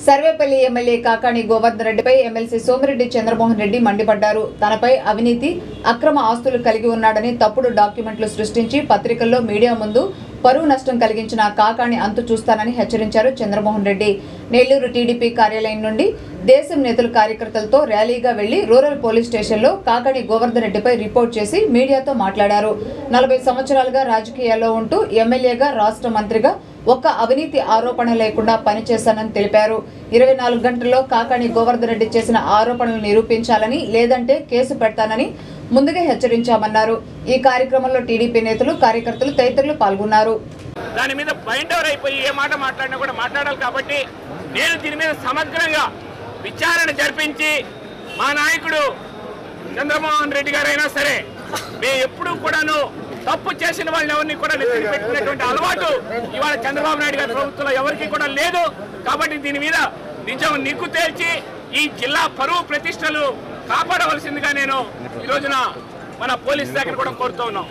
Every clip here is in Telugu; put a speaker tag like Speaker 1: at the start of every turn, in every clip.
Speaker 1: సర్వేపల్లి ఎమ్మెల్యే కాకాణి గోవర్ధన్ రెడ్డిపై ఎమ్మెల్సీ సోమిరెడ్డి చంద్రమోహన్ రెడ్డి మండిపడ్డారు తనపై అవినీతి అక్రమ ఆస్తులు కలిగి ఉన్నాడని తప్పుడు డాక్యుమెంట్లు సృష్టించి పత్రికల్లో మీడియా ముందు పరువు నష్టం కలిగించిన కాకాణి అంతు చూస్తానని హెచ్చరించారు చంద్రమోహన్ రెడ్డి నెల్లూరు టీడీపీ కార్యాలయం నుండి దేశం నేతల కార్యకర్తలతో ర్యాలీగా వెళ్లి రూరల్ పోలీస్ స్టేషన్లో కాకాణి గోవర్ధన్ రెడ్డిపై రిపోర్ట్ చేసి మీడియాతో మాట్లాడారు నలభై సంవత్సరాలుగా రాజకీయాల్లో ఉంటూ ఎమ్మెల్యేగా రాష్ట్ర మంత్రిగా ఒక్క అవినీతి ఆరోపణ లేకుండా పనిచేశానని తెలిపారు ఇరవై నాలుగు గంటల్లో కాకాణి గోవర్ధన్ రెడ్డి చేసిన ఆరోపణలు నిరూపించాలని లేదంటే కేసు పెడతానని ముందుగా హెచ్చరించామన్నారు ఈ కార్యక్రమంలో టీడీపీ నేతలు కార్యకర్తలు తదితరులు పాల్గొన్నారు
Speaker 2: దాని మీద బైండ్ ఓవర్ అయిపోయి ఏ మాట మాట్లాడినా కూడా మాట్లాడాలి కాబట్టి నేను దీని మీద సమగ్రంగా విచారణ జరిపించి మా నాయకుడు చంద్రమోహన్ రెడ్డి గారైనా సరే మేము ఎప్పుడూ కూడాను తప్పు చేసిన వాళ్ళని ఎవరిని కూడా నెత్తిన పెట్టినటువంటి అలవాటు ఇవాళ చంద్రబాబు నాయుడు గారి ప్రభుత్వంలో ఎవరికి కూడా లేదు కాబట్టి దీని మీద నిజం నిగ్గు తేల్చి ఈ జిల్లా పరువు ప్రతిష్టలు కాపాడవలసిందిగా నేను ఈ రోజున మన పోలీస్ శాఖను కూడా కోరుతూ ఉన్నాం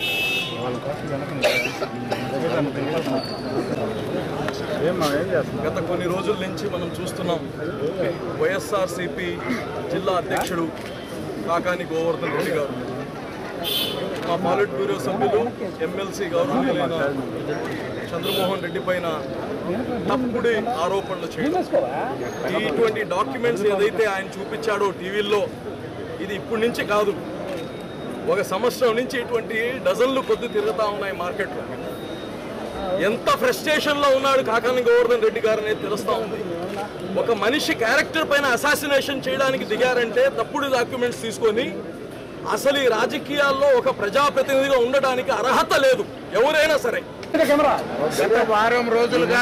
Speaker 3: గత కొన్ని రోజుల నుంచి మనం చూస్తున్నాం వైఎస్ఆర్సిపి జిల్లా అధ్యక్షుడు కాకాని గోవర్ధన్ రెడ్డి గారు మా పాలిట్ బ్యూరో సభ్యులు ఎమ్మెల్సీ గౌరవనీయులైన చంద్రమోహన్ రెడ్డి పైన తప్పుడు ఆరోపణలు చేయడం ఇటువంటి డాక్యుమెంట్స్ ఏదైతే ఆయన చూపించాడో టీవీల్లో ఇది ఇప్పటి నుంచి కాదు ఒక సంవత్సరం నుంచి ఇటువంటి డజన్లు కొద్ది తిరుగుతూ ఉన్నాయి మార్కెట్లో ఎంత ఫ్రస్ట్రేషన్ లో ఉన్నాడు కాకాని గోవర్ధన్ రెడ్డి గారు అనేది తెలుస్తా ఉంది ఒక మనిషి క్యారెక్టర్ పైన అసాసినేషన్ చేయడానికి దిగారంటే తప్పుడు డాక్యుమెంట్స్ తీసుకొని అసలు ఈ రాజకీయాల్లో ఒక ప్రజాప్రతినిధిగా ఉండడానికి అర్హత లేదు ఎవరైనా సరే
Speaker 4: గత వారం రోజులుగా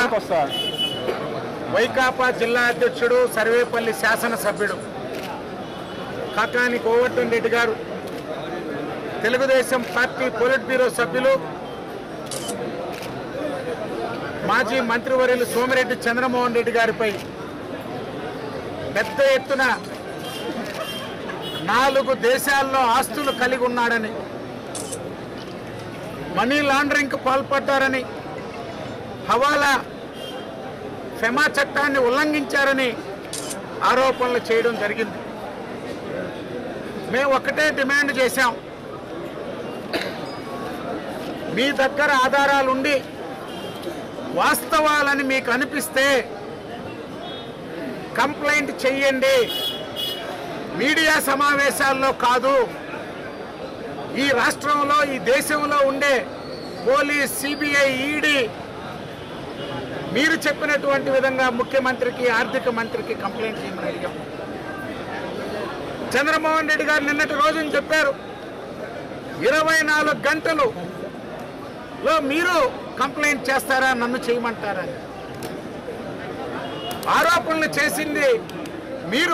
Speaker 4: వైకాపా జిల్లా అధ్యక్షుడు సర్వేపల్లి శాసనసభ్యుడు కాకాని గోవర్ధన్ రెడ్డి గారు తెలుగుదేశం పార్టీ పొలిట్ బ్యూరో సభ్యులు మాజీ మంత్రివర్యులు సోమిరెడ్డి చంద్రమోహన్ రెడ్డి గారిపై పెద్ద ఎత్తున నాలుగు దేశాల్లో ఆస్తులు కలిగి ఉన్నాడని మనీ లాండరింగ్కు పాల్పడ్డారని హవాలా ఫెమా చట్టాన్ని ఉల్లంఘించారని ఆరోపణలు చేయడం జరిగింది మేము ఒక్కటే డిమాండ్ చేశాం మీ దగ్గర ఆధారాలుండి వాస్తవాలని మీకు అనిపిస్తే కంప్లైంట్ చెయ్యండి మీడియా సమావేశాల్లో కాదు ఈ రాష్ట్రంలో ఈ దేశంలో ఉండే పోలీస్ సిబిఐ ఈడీ మీరు చెప్పినటువంటి విధంగా ముఖ్యమంత్రికి ఆర్థిక మంత్రికి కంప్లైంట్ చేయమని అడిగాం చంద్రమోహన్ రెడ్డి గారు నిన్నటి రోజున చెప్పారు ఇరవై నాలుగు గంటలు లో మీరు కంప్లైంట్ చేస్తారా నన్ను చేయమంటారా అని. ఆరోపణలు చేసింది మీరు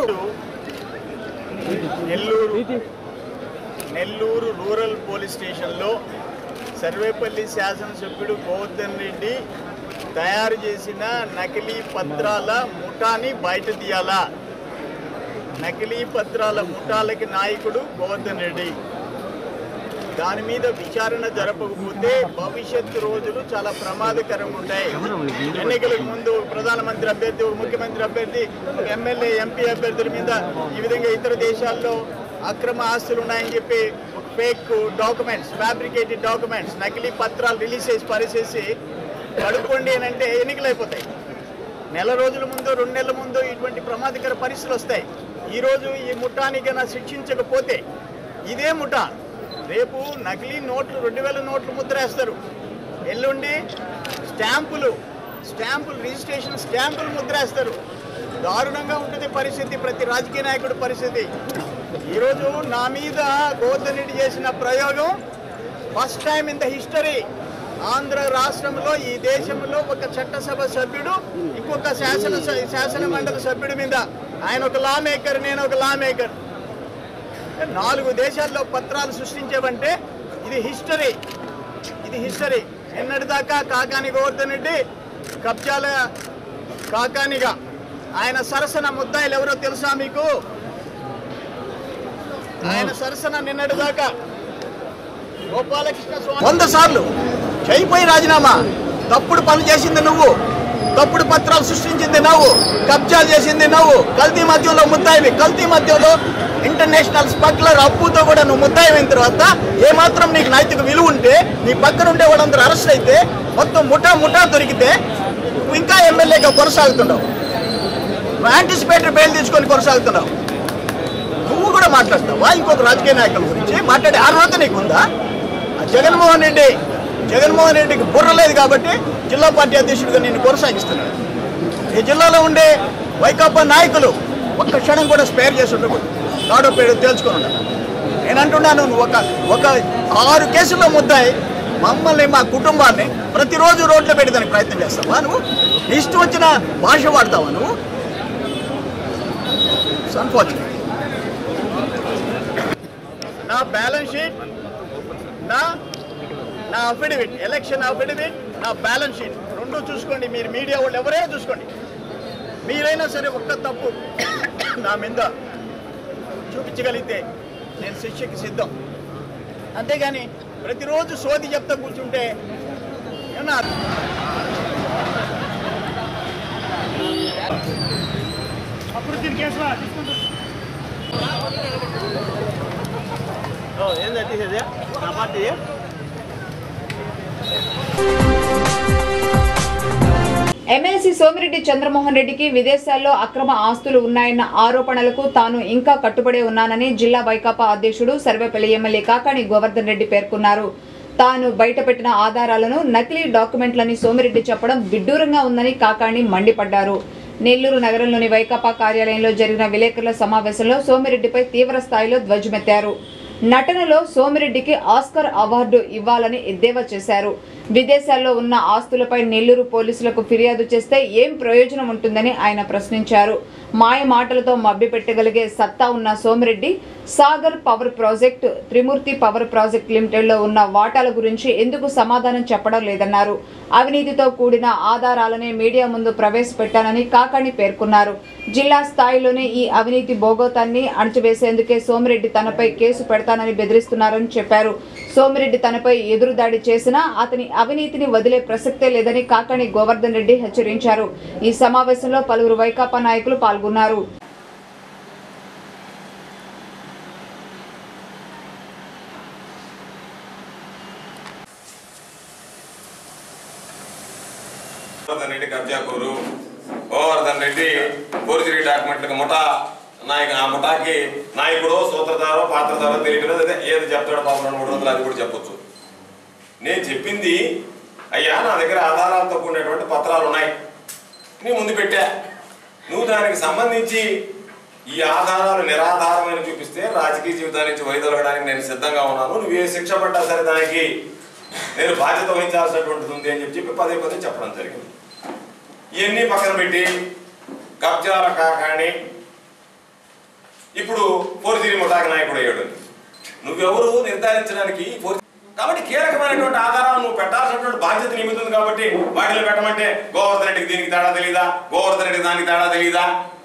Speaker 5: నెల్లూరు నెల్లూరు రూరల్ పోలీస్ స్టేషన్లో సర్వేపల్లి శాసనసభ్యుడు గోవర్ధన్ రెడ్డి తయారు చేసిన నకిలీ పత్రాల ముఠాని బయట తీయాలా నకిలీ పత్రాల ముఠాలకి నాయకుడు గోవర్ధన్ రెడ్డి దాని మీద విచారణ జరపకపోతే భవిష్యత్తు రోజులు చాలా ప్రమాదకరంగా ఉంటాయి ఎన్నికలకు ముందు ప్రధానమంత్రి అభ్యర్థి ఒక ముఖ్యమంత్రి అభ్యర్థి ఒక ఎమ్మెల్యే ఎంపీ అభ్యర్థుల మీద ఈ విధంగా ఇతర దేశాల్లో అక్రమ ఆస్తులు ఉన్నాయని చెప్పి ఫేక్ డాక్యుమెంట్స్ ఫ్యాబ్రికేటెడ్ డాక్యుమెంట్స్ నకిలీ పత్రాలు రిలీజ్ చేసి పరిచేసి కడుక్కోండి అని అంటే ఎన్నికలు అయిపోతాయి నెల రోజుల ముందు రెండు నెలల ముందు ఇటువంటి ప్రమాదకర పరిస్థితులు వస్తాయి ఈరోజు ఈ ముఠానికి నా శిక్షించకపోతే ఇదే ముఠా రేపు నకిలీ నోట్లు రెండు వేల నోట్లు ముద్రేస్తారు ఎల్లుండి స్టాంపులు స్టాంపులు రిజిస్ట్రేషన్ స్టాంపులు ముద్రేస్తారు దారుణంగా ఉంటుంది పరిస్థితి ప్రతి రాజకీయ నాయకుడి పరిస్థితి ఈరోజు నా మీద గోవర్ధన్ రెడ్డి చేసిన ప్రయోగం first time in the history Andhra రాష్ట్రంలో ఈ దేశంలో ఒక చట్టసభ సభ్యుడు ఇంకొక శాసన శాసన మండలి సభ్యుడి మీద ఆయన ఒక లా మేకర్ నేను ఒక లా మేకర్ నాలుగు దేశాల్లో పత్రాలు సృష్టించామంటే ఇది హిస్టరీ ఇది హిస్టరీ నిన్నటిదాకా కాకాని గోవర్ధన్ రెడ్డి కబ్జాల కాకానిగా ఆయన సరసన ముద్దాయిలు ఎవరో తెలుసా మీకు ఆయన సరసన నిన్నటిదాకా గోపాలకృష్ణ స్వామి వంద సార్లు చేయిపోయి రాజీనామా తప్పుడు పని చేసింది నువ్వు తప్పుడు పత్రాలు సృష్టించింది నువ్వు కబ్జా చేసింది నువ్వు కల్తీ మద్యంలో ముద్దాయివి కల్తీ మద్యంలో ఇంటర్నేషనల్ స్మగ్లర్ అప్పుతో కూడా నువ్వు ముద్దాయిపోయిన తర్వాత ఏమాత్రం నీకు నైతిక విలువ ఉంటే నీ పక్కన ఉండే వాళ్ళందరూ అరెస్ట్ అయితే మొత్తం ముఠా ముఠా దొరికితే నువ్వు ఇంకా ఎమ్మెల్యేగా కొనసాగుతున్నావు నువ్వు యాంటిసిపేటరీ బెయిల్ తీసుకొని కొనసాగుతున్నావు నువ్వు కూడా మాట్లాడతావా ఇంకొక రాజకీయ నాయకుల గురించి మాట్లాడే అర్హత నీకుందా ఆ జగన్మోహన్ రెడ్డి జగన్మోహన్ రెడ్డికి బుర్ర లేదు కాబట్టి జిల్లా పార్టీ అధ్యక్షుడిగా నేను కొనసాగిస్తున్నాడు ఈ జిల్లాలో ఉండే వైకాపా నాయకులు ఒక్క క్షణం కూడా స్పేర్ చేసి ఉండకూడదు నాడో పేరు తేల్చుకొని ఉండాలి నేను అంటున్నాను నువ్వు ఒక ఒక ఆరు కేసుల్లో ముద్దాయి మమ్మల్ని మా కుటుంబాన్ని ప్రతిరోజు రోడ్లో పెట్టడానికి ప్రయత్నం చేస్తావా నువ్వు నీ ఇష్టం వచ్చిన భాష వాడతావా నువ్వు అన్ఫార్చునేట్ నా బ్యాలెన్స్ షీట్ నా నా అఫిడవిట్ ఎలక్షన్ అఫిడవిట్ నా బ్యాలెన్స్ షీట్ రెండు చూసుకోండి మీరు మీడియా వాళ్ళు ఎవరైనా చూసుకోండి మీరైనా సరే ఒక్క తప్పు నా మీద చూపించగలిగితే నేను శిక్షకి సిద్ధం అంతేగాని ప్రతిరోజు సోది చెప్తా కూర్చుంటే ఏమన్నా అప్పుడు దీని కేసు ఏంటంటే ఇది నా పార్టీ
Speaker 1: ఎమ్మెల్సీ సోమిరెడ్డి చంద్రమోహన్ రెడ్డికి విదేశాల్లో అక్రమ ఆస్తులు ఉన్నాయన్న ఆరోపణలకు తాను ఇంకా కట్టుబడే ఉన్నానని జిల్లా వైకాపా అధ్యక్షుడు సర్వేపల్లి ఎమ్మెల్యే కాకాణి గోవర్ధన్ రెడ్డి పేర్కొన్నారు తాను బయటపెట్టిన ఆధారాలను నకిలీ డాక్యుమెంట్లని సోమిరెడ్డి చెప్పడం విడ్డూరంగా ఉందని కాకాణి మండిపడ్డారు నెల్లూరు నగరంలోని వైకాపా కార్యాలయంలో జరిగిన విలేకరుల సమావేశంలో సోమిరెడ్డిపై తీవ్ర స్థాయిలో ధ్వజమెత్తారు నటనలో సోమిరెడ్డికి ఆస్కర్ అవార్డు ఇవ్వాలని ఎద్దేవా చేశారు విదేశాల్లో ఉన్న ఆస్తులపై నెల్లూరు పోలీసులకు ఫిర్యాదు చేస్తే ఏం ప్రయోజనం ఉంటుందని ఆయన ప్రశ్నించారు మాయ మాటలతో మభ్యపెట్టగలిగే సత్తా ఉన్న Somireddy Sagar power project Trimurthi power project లిమిటెడ్లో ఉన్న వాటాల గురించి ఎందుకు సమాధానం చెప్పడం లేదన్నారు అవినీతితో కూడిన ఆధారాలనే మీడియా ముందు ప్రవేశపెట్టానని కాకాణి పేర్కొన్నారు జిల్లా స్థాయిలోనే ఈ అవినీతి భోగోతాన్ని అణచివేసేందుకే సోమిరెడ్డి తనపై కేసు పెడతానని బెదిరిస్తున్నారని చెప్పారు సోమిరెడ్డి తనపై ఎదురుదాడి చేసినా అతని అవినీతిని వదిలే ప్రసక్తే లేదని కాకాణి గోవర్ధన్ రెడ్డి హెచ్చరించారు ఈ సమావేశంలో పలువురు వైకాపా నాయకులు పాల్గొన్నారు
Speaker 6: గోవర్ధన్ రెడ్డి కబ్జాకోరు గోవర్ధన్ రెడ్డి ఫోర్జరీ డాక్యుమెంట్లకు ముఠా నాయకు ఆ ముఠాకి నాయకుడు సూత్రధారో పాత్రధారో తెలియదు అదే ఏది చెప్తాడో పాపం రెండు మూడు వందలు అది కూడా చెప్పొచ్చు నేను చెప్పింది అయ్యా నా దగ్గర ఆధారాలతో కూడినటువంటి పత్రాలు ఉన్నాయి నీ ముందు పెట్టా నువ్వు దానికి సంబంధించి ఈ ఆధారాలు నిరాధారమైన చూపిస్తే రాజకీయ జీవితాన్ని నుంచి వైదొలగడానికి నేను సిద్ధంగా ఉన్నాను నువ్వు ఏ శిక్ష పడ్డా సరే దానికి నేను బాధ్యత వహించాల్సినటువంటిది ఉంది అని చెప్పి పదే పదే చెప్పడం జరిగింది ఇవన్నీ పక్కన పెట్టి కబ్జాల కాకాని ఇప్పుడు ఫోర్జరీ ముఠాకి నాయకుడు అయ్యాడు నువ్వెవరు నిర్ధారించడానికి ఫోర్ కాబట్టి కీలకమైనటువంటి ఆధారాలు నువ్వు పెట్టాల్సినటువంటి బాధ్యత నీ మీద ఉంది కాబట్టి వాటిలో పెట్టమంటే గోవర్ధన్ రెడ్డికి దీనికి తేడా తెలియదా గోవర్ధన్ రెడ్డికి దానికి తేడా తెలియదా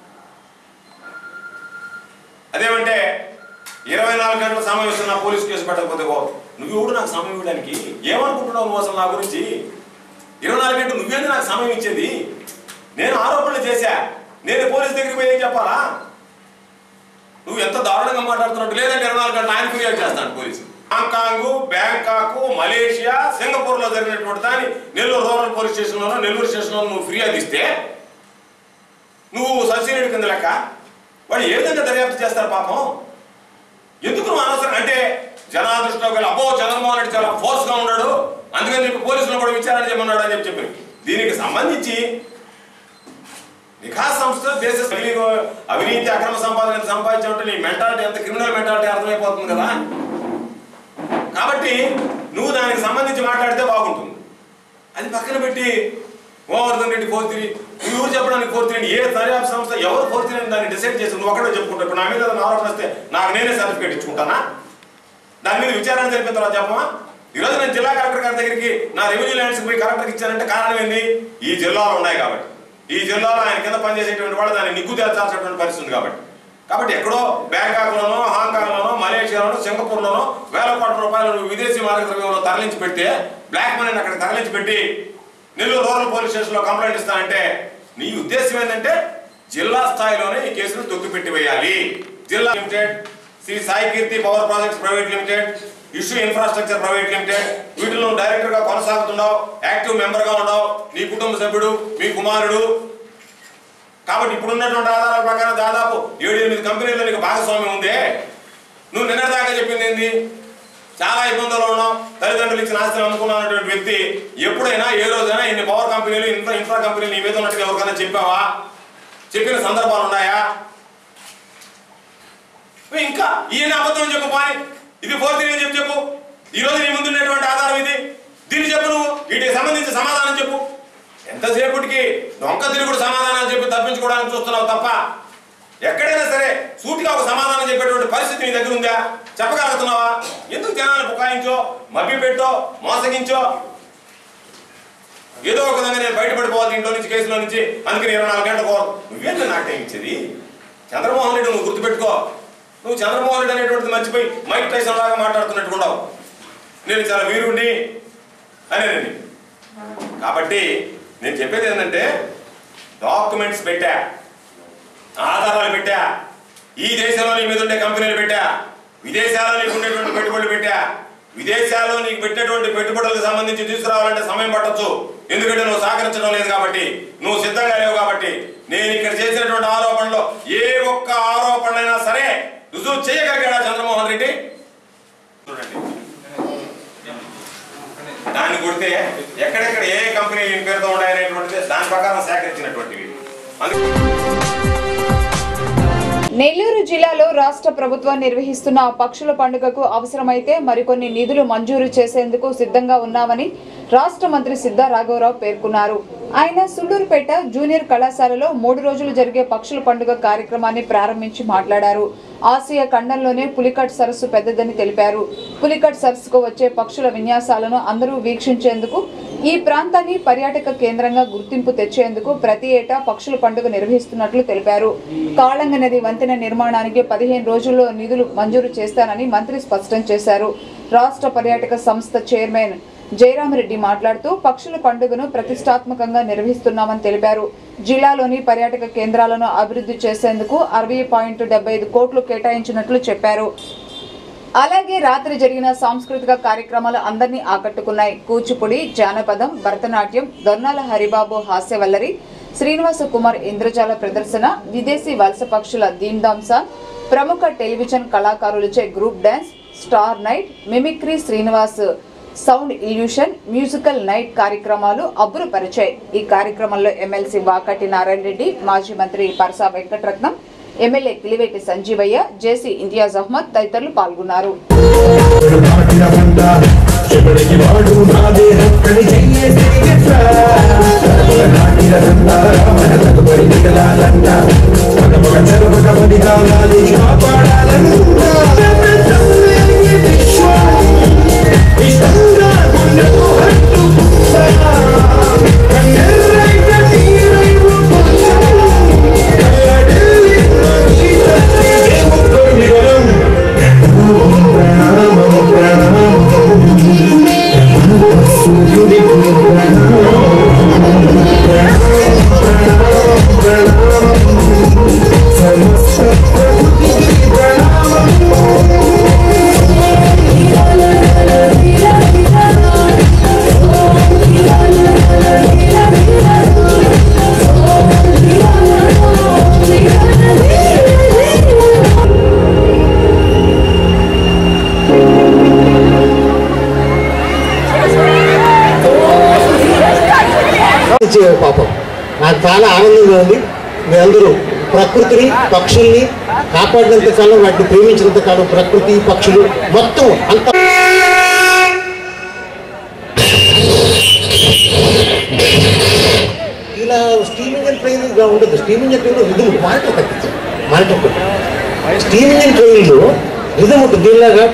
Speaker 6: అదేమంటే ఇరవై నాలుగు గంటల సమయం ఇస్తున్న పోలీస్ కేసు పెట్టకపోతే గో నువ్వు ఎవడు నాకు సమయం ఇవ్వడానికి ఏమనుకుంటున్నావు నువ్వు అసలు నా గురించి ఇరవై నాలుగు గంటలు నువ్వేంది నాకు సమయం ఇచ్చేది నేను ఆరోపణలు చేశా నేను పోలీస్ దగ్గరికి పోయి ఏం చెప్పాలా నువ్వు ఎంత దారుణంగా మాట్లాడుతున్నట్టు లేదంటే ఇరవై నాలుగు గంటలు ఆయన ఫిర్యాదు చేస్తాను police Hong Kong Bangkok Malaysia Singapore లో జరిగినటువంటి దాన్ని నెల్లూరు రూరల్ పోలీస్ స్టేషన్ లోనో నెల్లూరు స్టేషన్ లో నువ్వు ఫిర్యాదు ఇస్తే నువ్వు సబ్సిడీ కింద లెక్క వాడు ఏ విధంగా దర్యాప్తు చేస్తారు పాపం ఎందుకు నువ్వు అనవసరం అంటే జనాదృష్టిలో గల అబ్బో చంద్రమోహన్ రెడ్డి చాలా ఫోర్స్ గా ఉన్నాడు అందుకని చెప్పి పోలీసులు కూడా విచారణ చేయమన్నాడు అని చెప్పి చెప్పి దీనికి సంబంధించి నిఘా సంస్థ దేశ శైలిలో అవినీతి అక్రమ సంపాదన ఎంత సంపాదించాలంటే నీ మెంటాలిటీ ఎంత క్రిమినల్ మెంటాలిటీ అర్థమైపోతుంది కదా కాబట్టి నువ్వు దానికి సంబంధించి మాట్లాడితే బాగుంటుంది అది పక్కన పెట్టి గోవర్ధన్ రెడ్డి ఫోర్ త్రీ నువ్వు ఎవరు చెప్పడానికి ఫోర్ త్రీ ఏ దర్యాప్తు సంస్థ ఎవరు ఫోర్ త్రీ దాన్ని డిసైడ్ చేసి నువ్వు ఒకటే చెప్పుకుంటావు ఇప్పుడు నా మీద ఏదైనా ఆరోపణ వస్తే నాకు నేనే సర్టిఫికేట్ ఇచ్చుకుంటానా దాని మీద విచారణ జరిపిన తర్వాత చెప్పమా ఈరోజు నేను జిల్లా కలెక్టర్ గారి దగ్గరికి నా రెవెన్యూ ల్యాండ్స్ పోయి కలెక్టర్కి ఇచ్చానంటే కారణం ఏంది ఈ జిల్లాలో ఉన్నాయి కాబట్టి ఈ జిల్లాలో ఆయన కింద పనిచేసేటువంటి వాళ్ళు దాన్ని నిగ్గు తేల్చాల్సినటువంటి పరిస్థితి ఉంది కాబట్టి కాబట్టి ఎక్కడో బ్యాంకాక్ లోనో హాంకాంగ్ లోనో మలేషియాలోనో సింగపూర్ లోనో వేల కోట్ల రూపాయలు నువ్వు విదేశీ మార్గ ద్రవ్యంలో తరలించి పెడితే బ్లాక్ మనీని అక్కడ తరలించి పెట్టి నెల్లూరు రూరల్ పోలీస్ స్టేషన్లో కంప్లైంట్ ఇస్తానంటే నీ ఉద్దేశం ఏంటంటే జిల్లా స్థాయిలోనే ఈ కేసును తొక్కిపెట్టి వేయాలి జిల్లా limited Sri Sai Keerthi power projects private limited issue infrastructure private limited వీటిలో డైరెక్టర్ గా కొనసాగుతున్నావు యాక్టివ్ మెంబర్ గా ఉన్నావు నీ కుటుంబ సభ్యుడు మీ కుమారుడు కాబట్టి ఇప్పుడు ఉన్నటువంటి ఆధారాల ప్రకారం దాదాపు ఏడు ఎనిమిది కంపెనీల్లో నీకు భాగస్వామ్యం ఉందే నువ్వు నిన్నటిదాకా చెప్పింది ఏంది చాలా ఇబ్బందుల్లో ఉన్నావు తల్లిదండ్రులు ఇచ్చిన ఆస్తిని అమ్ముకున్నటువంటి వ్యక్తి ఎప్పుడైనా ఏ రోజైనా ఇన్ని పవర్ కంపెనీలు ఇన్ఫ్రా ఇన్ఫ్రా కంపెనీలు నీ మీద ఉన్నట్టుగా ఎవరికైనా చెప్పావా చెప్పిన సందర్భాలు ఉన్నాయా నువ్వు ఇంకా ఈయన అబద్ధం చెప్పు పాని ఇది ఫోర్త్ ఏం చెప్పు చెప్పు ఈ రోజు నీ ముందు ఉన్నటువంటి ఆధారం ఇది దీన్ని చెప్పు నువ్వు వీటికి సంబంధించి సమాధానం చెప్పు ఎంతసేపటికి డొంక తిరుగుడు సమాధానం చెప్పి తప్పించుకోవడానికి చూస్తున్నావు తప్ప ఎక్కడైనా సరే సూటిగా ఒక సమాధానం చెప్పేటువంటి పరిస్థితి నీ దగ్గర ఉందా చెప్పగలుగుతున్నావా ఎందుకు జనాన్ని బుకాయించో మభ్య పెట్టో మోసగించో ఏదో ఒక విధంగా నేను బయటపడిపోవాలి ఇంట్లో నుంచి కేసులో నుంచి అందుకని ఇరవై నాలుగు గంటల పోవాలి నువ్వేంటి నాకు టైం ఇచ్చేది చంద్రమోహన్ రెడ్డి నువ్వు గుర్తుపెట్టుకో నువ్వు చంద్రమోహన్ రెడ్డి అనేటువంటిది మర్చిపోయి మైక్ టైసన్ లాగా మాట్లాడుతున్నట్టు ఉండవు నేను చాలా వీరుణ్ణి అనేనండి కాబట్టి నేను చెప్పేది ఏంటంటే డాక్యుమెంట్స్ పెట్టా ఆధారాలు పెట్టా ఈ దేశంలో నీ మీద ఉండే కంపెనీలు పెట్టా విదేశాల్లో నీకు ఉండేటువంటి పెట్టుబడులు పెట్టా విదేశాల్లో నీకు పెట్టినటువంటి పెట్టుబడులకు సంబంధించి తీసుకురావాలంటే సమయం పట్టొచ్చు ఎందుకంటే నువ్వు సహకరించడం లేదు కాబట్టి నువ్వు సిద్ధంగా లేవు కాబట్టి నేను ఇక్కడ చేసినటువంటి ఆరోపణలో ఏ ఒక్క ఆరోపణైనా సరే రుజువు చేయగలిగాడా చంద్రమోహన్ రెడ్డి చూడండి దాన్ని కొడితే ఎక్కడెక్కడ ఏ కంపెనీ పేరుతో ఉన్నాయనేటువంటిది దాని ప్రకారం సేకరించినటువంటివి అందుకే
Speaker 1: నెల్లూరు జిల్లాలో రాష్ట్ర ప్రభుత్వం నిర్వహిస్తున్న పక్షుల పండుగకు అవసరమైతే మరికొన్ని నిధులు మంజూరు చేసేందుకు సిద్ధంగా ఉన్నామని రాష్ట్ర మంత్రి సిద్ధా రాఘవరావు పేర్కొన్నారు ఆయన సుళ్లూరుపేట జూనియర్ కళాశాలలో మూడు రోజులు జరిగే పక్షుల పండుగ కార్యక్రమాన్ని ప్రారంభించి మాట్లాడారు ఆసియా ఖండంలోనే పులికట్ సరస్సు పెద్దదని తెలిపారు పులికట్ సరస్సుకు వచ్చే పక్షుల విన్యాసాలను అందరూ వీక్షించేందుకు ఈ ప్రాంతాన్ని పర్యాటక కేంద్రంగా గుర్తింపు తెచ్చేందుకు ప్రతి ఏటా పక్షుల పండుగ నిర్వహిస్తున్నట్లు తెలిపారు కాళంగ నది వంతెన నిర్మాణానికి పదిహేను రోజుల్లో నిధులు మంజూరు చేస్తానని మంత్రి స్పష్టం చేశారు రాష్ట్ర పర్యాటక సంస్థ చైర్మన్ జయరామరెడ్డి మాట్లాడుతూ పక్షుల పండుగను ప్రతిష్టాత్మకంగా నిర్వహిస్తున్నామని తెలిపారు జిల్లాలోని పర్యాటక కేంద్రాలను అభివృద్ధి చేసేందుకు అరవై పాయింట్ డెబ్బై ఐదు కోట్లు కేటాయించినట్లు చెప్పారు అలాగే రాత్రి జరిగిన సాంస్కృతిక కార్యక్రమాలు అందరినీ ఆకట్టుకున్నాయి కూచిపూడి జానపదం భరతనాట్యం దొన్నాల హరిబాబు హాస్యవల్లరి శ్రీనివాస కుమార్ ఇంద్రజాల ప్రదర్శన విదేశీ వలస పక్షుల ధీమ్ధామ్ సాంగ్ ప్రముఖ టెలివిజన్ కళాకారులచే group dance star night mimicry Srinivas sound illusion musical night కార్యక్రమాలు అబ్బురపరిచాయి ఈ కార్యక్రమంలో ఎమ్మెల్సీ వాకటి నారాయణ రెడ్డి మాజీ మంత్రి పరసా వెంకటరత్నం ఎమ్మెల్యే కిలివేటి సంజీవయ్య జేసీ ఇంతియాజ్ అహ్మద్ తదితరులు పాల్గొన్నారు
Speaker 7: ఇచ్చే పాపం నాకు చాలా ఆనందంగా ఉంది మీ అందరూ ప్రకృతిని పక్షుల్ని కాపాడినంత కాలం వాటిని ప్రేమించినంత కాలం ప్రకృతి పక్షులు మొత్తం అంత ఇలా స్టీమ్ ఇంజన్ ట్రైన్గా ఉండదు steam engine train rhythm monitor తగ్గించాలి మానిటర్ స్టీమ్ ఇంజన్ ట్రైన్లో రిధం ఉంటుంది దీనిలాగా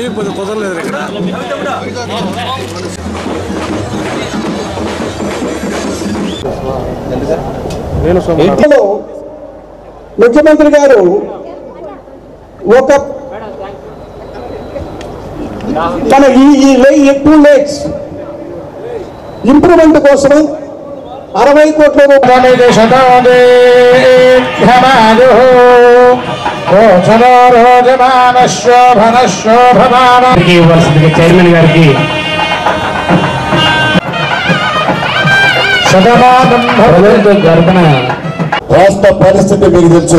Speaker 3: కొద్దిగా కుదరలేదు ఇక్కడ
Speaker 8: ఇంట్లో ముఖ్యమంత్రి గారు ఒక మన ఈ ఈ లే ఈ టూ లేక్స్ ఇంప్రూవ్మెంట్ కోసం అరవై కోట్ల రూపాయలు
Speaker 9: ఇవ్వాల్సిందిగా చైర్మన్ గారికి శతమానం గర్భన
Speaker 7: రాష్ట్ర పరిస్థితి మీకు తెలుసు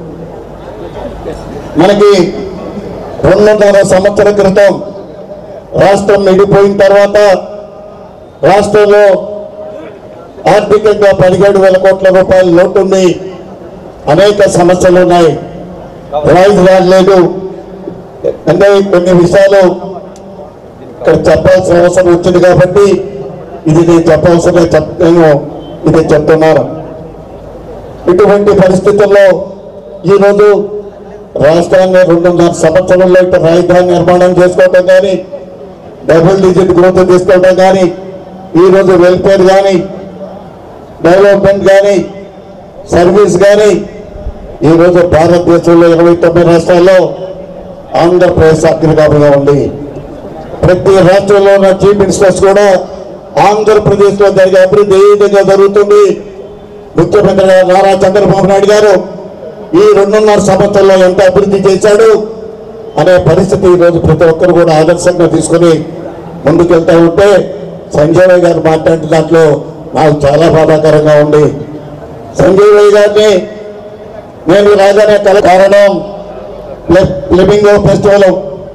Speaker 7: మనకి రెండున్నర సంవత్సరం క్రితం రాష్ట్రం విడిపోయిన తర్వాత రాష్ట్రంలో ఆర్థికంగా పదిహేడు వేల కోట్ల రూపాయల లోటు ఉంది అనేక సమస్యలు ఉన్నాయి రాజధాని లేదు అంటే కొన్ని విషయాలు ఇక్కడ చెప్పాల్సిన అవసరం వచ్చింది కాబట్టి ఇది నేను చెప్పాల్సిన చెప్ నేను ఇది చెప్తున్నాను ఇటువంటి పరిస్థితుల్లో ఈరోజు రాష్ట్రాన్ని రెండున్నర సంవత్సరంలో ఇటు రాజధాని నిర్మాణం చేసుకోవడం కానీ డబుల్ డిజిట్ గ్రోత్ తీసుకోవడం కానీ ఈరోజు వెల్ఫేర్ కానీ డెవలప్మెంట్ కానీ సర్వీస్ కానీ ఈరోజు భారతదేశంలో ఇరవై తొమ్మిది రాష్ట్రాల్లో ఆంధ్రప్రదేశ్ అగ్రగామిగా ఉంది ప్రతి రాష్ట్రంలో ఉన్న చీఫ్ మినిస్టర్స్ కూడా ఆంధ్రప్రదేశ్లో జరిగే అభివృద్ధి ఏ విధంగా జరుగుతుంది ముఖ్యమంత్రి గారు నారా చంద్రబాబు నాయుడు గారు ఈ రెండున్నర సంవత్సరంలో ఎంత అభివృద్ధి చేశాడు అనే పరిస్థితి ఈరోజు ప్రతి ఒక్కరు కూడా ఆదర్శంగా తీసుకుని ముందుకెళ్తా ఉంటే సంజయ్ రాయ్ గారు మాట్లాడిన దాంట్లో నాకు చాలా బాధాకరంగా ఉంది సంజయ్ రాయ్ గారిని నేను రాగానే కల కారణం ఫ్లెమింగో ఫెస్టివల్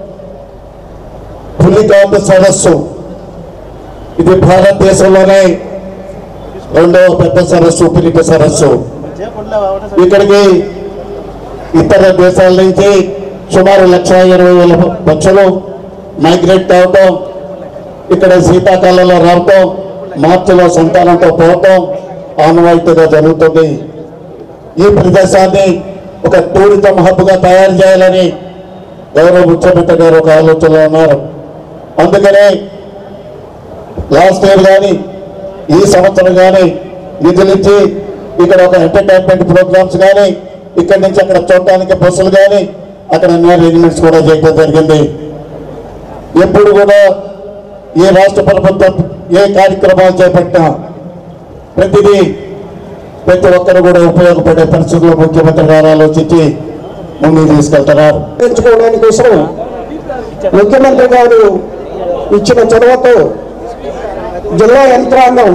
Speaker 7: పులికాంత సదస్సు ఇది భారతదేశంలోనే రెండవ పెద్ద సరస్సు పిలిపి సరస్సు ఇక్కడికి ఇతర దేశాల నుంచి సుమారు లక్ష ఇరవై వేల పక్షులు మైగ్రేట్ కావటం ఇక్కడ శీతాకాలంలో రావటం మార్చిలో సంతానంతో పోవటం ఆనవాయితీగా జరుగుతుంది ఈ ప్రదేశాన్ని ఒక టూరిజం హబ్గా తయారు చేయాలని గౌరవ ముఖ్యమంత్రి గారు ఒక ఆలోచనలో ఉన్నారు అందుకనే లాస్ట్ ఇయర్ కానీ ఈ సంవత్సరం కానీ నిధులిచ్చి ఇక్కడ ఒక ఎంటర్టైన్మెంట్ ప్రోగ్రామ్స్ కానీ ఇక్కడి నుంచి అక్కడ చూడటానికి బస్సులు కానీ అక్కడ అన్ని అరేంజ్మెంట్స్ కూడా చేయడం జరిగింది ఎప్పుడు కూడా ఈ రాష్ట్ర ప్రభుత్వం ఏ కార్యక్రమాలు చేపట్టినా ప్రతిదీ ప్రతి ఒక్కరు కూడా ఉపయోగపడే పరిస్థితుల్లో ముఖ్యమంత్రి గారు ఆలోచించి ముందుకు తీసుకెళ్తున్నారు
Speaker 8: పెంచుకోవడానికి కోసం ముఖ్యమంత్రి గారు ఇచ్చిన చొరవతో జిల్లా యంత్రాంగం